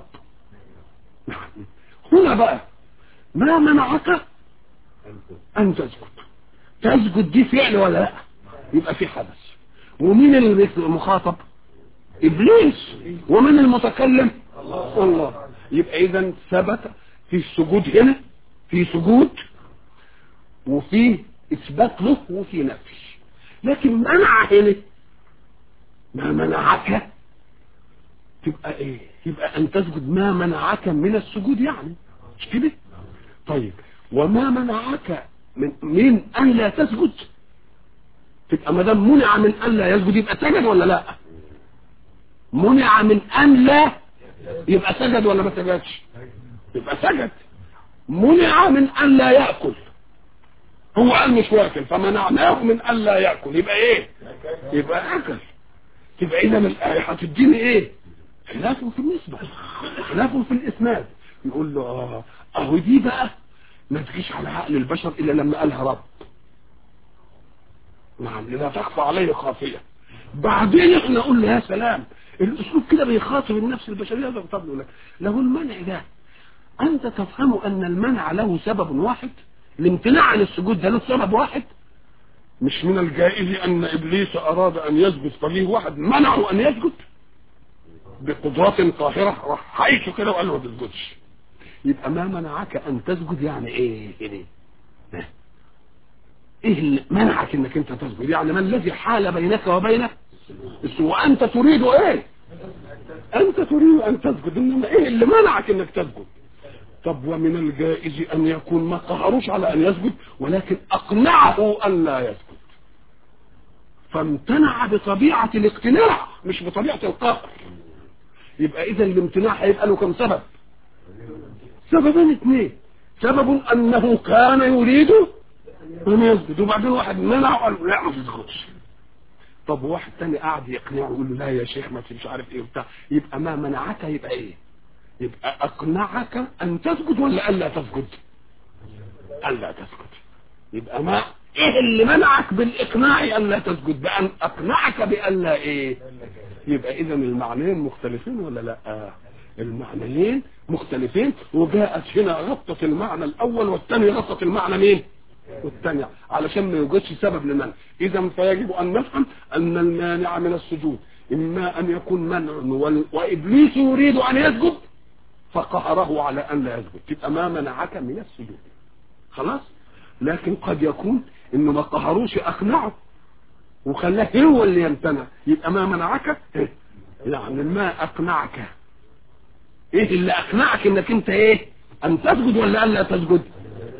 هنا بقى ما منعك ان تسجد تسجد دي فعل ولا لا يبقى في حدث ومين اللي المخاطب ابليس ومن المتكلم الله يبقى اذا ثبت في السجود هنا في سجود وفي اثبات له وفي نفي لكن منع هنا ما منعك تبقى ايه يبقى ان تسجد ما منعك من السجود يعني مش كده طيب وما منعك من من ان لا تسجد تبقى ما دام منع من ان لا يسجد يبقى سجد ولا لا منع من ان لا يبقى سجد ولا ما سجدش يبقى سجد منع من ان لا ياكل هو قال مش واكل فمنعناه من ان لا ياكل يبقى ايه يبقى اكل تبقى اذا الايه هتديني ايه خلاف في النسبه خلاف في الاسناد يقول له اه اهو دي بقى ما تجيش على عقل البشر الا لما قالها رب نعم لا تخفى عليه خافيه بعدين احنا نقول له يا سلام الاسلوب كده بيخاطب النفس البشريه ده طب لك له المنع ده انت تفهم ان المنع له سبب واحد الامتناع عن السجود ده له سبب واحد مش من الجائز ان ابليس اراد ان يسجد فليه واحد منعه ان يسجد بقدرات قاهره راح حيث كده وقال له ما تسجدش يبقى ما منعك ان تسجد يعني ايه ايه ايه اللي منعك انك انت تسجد يعني ما الذي حال بينك وبينه وانت تريد ايه انت تريد ان تسجد انما ايه اللي منعك انك تسجد طب ومن الجائز ان يكون ما قهروش على ان يسجد ولكن اقنعه ان لا يسجد فامتنع بطبيعة الاقتناع مش بطبيعة القهر يبقى اذا الامتناع هيبقى له كم سبب سببين اثنين سبب انه كان يريد ان يسجد وبعدين واحد منع وقال له لا ما تسجدش طب واحد تاني قاعد يقنعه يقول له لا يا شيخ ما مش عارف ايه وبتاع يبقى ما منعك يبقى ايه يبقى اقنعك ان تسجد ولا الا تسجد الا تسجد يبقى ما ايه اللي منعك بالاقناع الا تسجد بان اقنعك بالا ايه يبقى اذا المعنيين مختلفين ولا لا المعنيين مختلفين وجاءت هنا غطت المعنى الاول والثاني غطت المعنى مين والثانية علشان ما يوجدش سبب لمنع اذا فيجب ان نفهم ان المانع من السجود اما ان يكون منع وال- وابليس يريد ان يسجد فقهره على ان لا يسجد تبقى ما منعك من السجود خلاص لكن قد يكون انه ما قهروش اقنعه وخلاه هو اللي يمتنع يبقى ما منعك إيه؟ يعني ما اقنعك ايه اللي اقنعك انك انت ايه ان تسجد ولا ان لا تسجد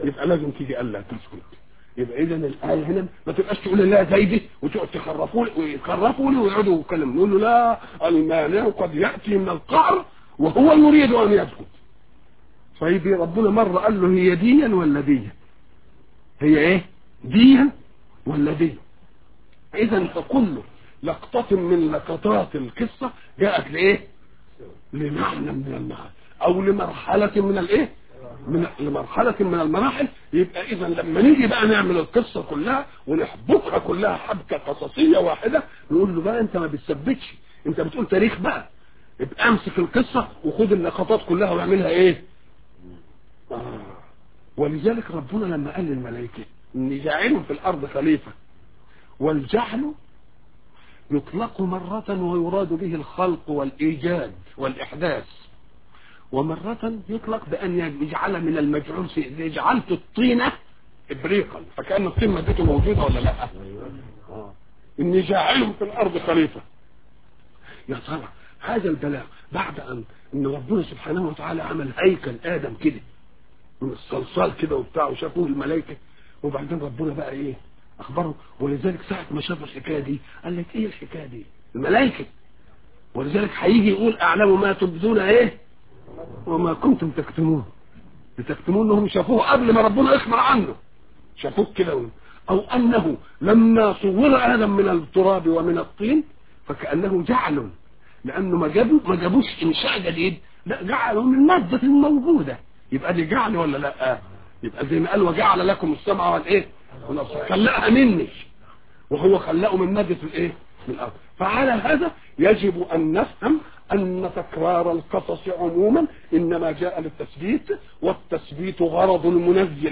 يبقى لازم تيجي الا تسكت يبقى اذا الايه هنا ما تبقاش تقول لا زيدي وتقعد تخرفوا لي ويخرفوا لي ويقعدوا يتكلموا نقول له لا المانع قد ياتي من القعر وهو يريد ان يسكت طيب ربنا مره قال له هي ديا ولا ديا هي ايه ديا ولا ديا اذا فكل لقطة من لقطات القصة جاءت لايه لمعنى من المعنى او لمرحلة من الايه من لمرحلة من المراحل يبقى اذا لما نيجي بقى نعمل القصة كلها ونحبكها كلها حبكة قصصية واحدة نقول له بقى انت ما بتثبتش انت بتقول تاريخ بقى يبقى امسك القصة وخد اللقطات كلها واعملها ايه آه. ولذلك ربنا لما قال للملائكة ان جاعل في الارض خليفة والجعل يطلق مرة ويراد به الخلق والإيجاد والإحداث ومرة يطلق بأن يجعل من المجعول شيء جعلت الطينة إبريقا فكأن الطين مادته موجودة ولا لا آه. إني جاعل في الأرض خليفة يا ترى هذا البلاغ بعد أن إن ربنا سبحانه وتعالى عمل هيكل آدم كده من الصلصال كده وبتاع وشافوه الملائكة وبعدين ربنا بقى إيه أخبره ولذلك ساعة ما شاف الحكاية دي قال لك إيه الحكاية دي الملائكة ولذلك هيجي يقول أعلم ما تبدون إيه وما كنتم تكتمون تكتمون انهم شافوه قبل ما ربنا يخبر عنه شافوه كده او انه لما صور ادم من التراب ومن الطين فكانه جعل لانه ما جابوا ما جابوش انشاء جديد لا جعلوا من الماده الموجوده يبقى دي جعل ولا لا يبقى زي ما قال وجعل لكم السمع والايه والابصار خلقها مني وهو خلقه من ماده الايه من الارض فعلى هذا يجب ان نفهم أن تكرار القصص عموما إنما جاء للتثبيت والتثبيت غرض المنزل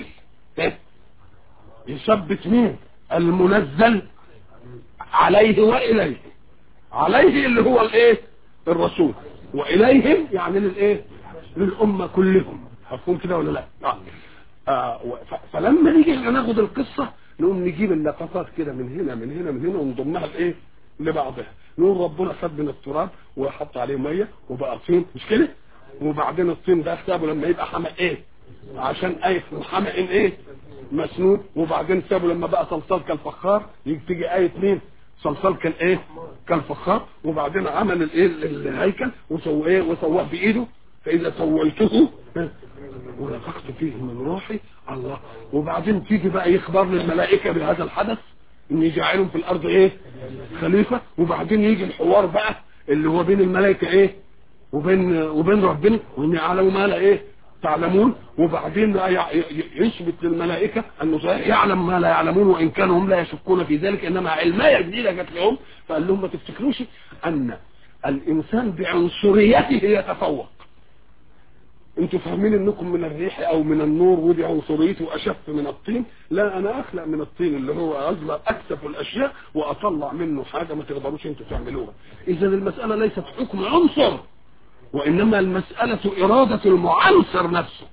يثبت مين المنزل عليه وإليه عليه اللي هو الايه الرسول وإليهم يعني للايه للأمة كلهم مفهوم كده ولا لا آه. آه فلما نيجي ناخد القصة نقوم نجيب اللقطات كده من هنا من هنا من هنا ونضمها لايه لبعضها نقول ربنا خد من التراب وحط عليه ميه وبقى طين مش كده وبعدين الطين ده سابه لما يبقى حمق ايه عشان ايه حمق ايه مسنود وبعدين سابه لما بقى صلصال كالفخار تيجي ايه مين صلصال كان ايه كالفخار وبعدين عمل الايه الهيكل وسواه ايه وسواه بايده فاذا سويته ونفخت فيه من روحي الله وبعدين تيجي بقى يخبر للملائكه بهذا الحدث ان جاعلهم في الارض ايه خليفة وبعدين يجي الحوار بقى اللي هو بين الملائكة ايه وبين وبين ربنا وان يعلموا ما لا ايه تعلمون وبعدين يثبت للملائكة انه صحيح يعلم ما لا يعلمون وان كانوا هم لا يشكون في ذلك انما علمية جديدة جت لهم فقال لهم ما تفتكروش ان الانسان بعنصريته يتفوق انتوا فاهمين انكم من الريح او من النور ودي عنصريته اشف من الطين لا انا اخلق من الطين اللي هو اظلم اكثف الاشياء واطلع منه حاجه ما تقدروش انتوا تعملوها اذا المساله ليست حكم عنصر وانما المساله اراده المعنصر نفسه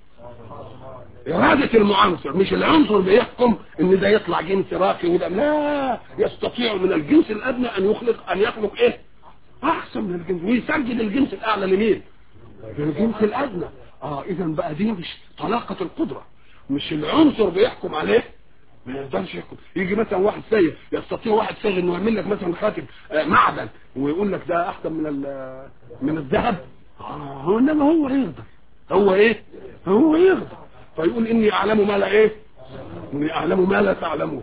إرادة المعنصر مش العنصر بيحكم إن ده يطلع جنس راقي وده لا يستطيع من الجنس الأدنى أن يخلق أن يخلق إيه؟ أحسن من الجنس ويسجل الجنس الأعلى لمين؟ للجنس الأدنى اه اذا بقى دي مش طلاقة القدرة مش العنصر بيحكم عليه ما يقدرش يحكم يجي مثلا واحد سيء يستطيع واحد سيء انه يعمل لك مثلا خاتم آه معدن ويقول لك ده احسن من من الذهب اه هو انما هو يقدر هو ايه هو يقدر فيقول اني اعلم ما لا ايه اني اعلم ما لا تعلمون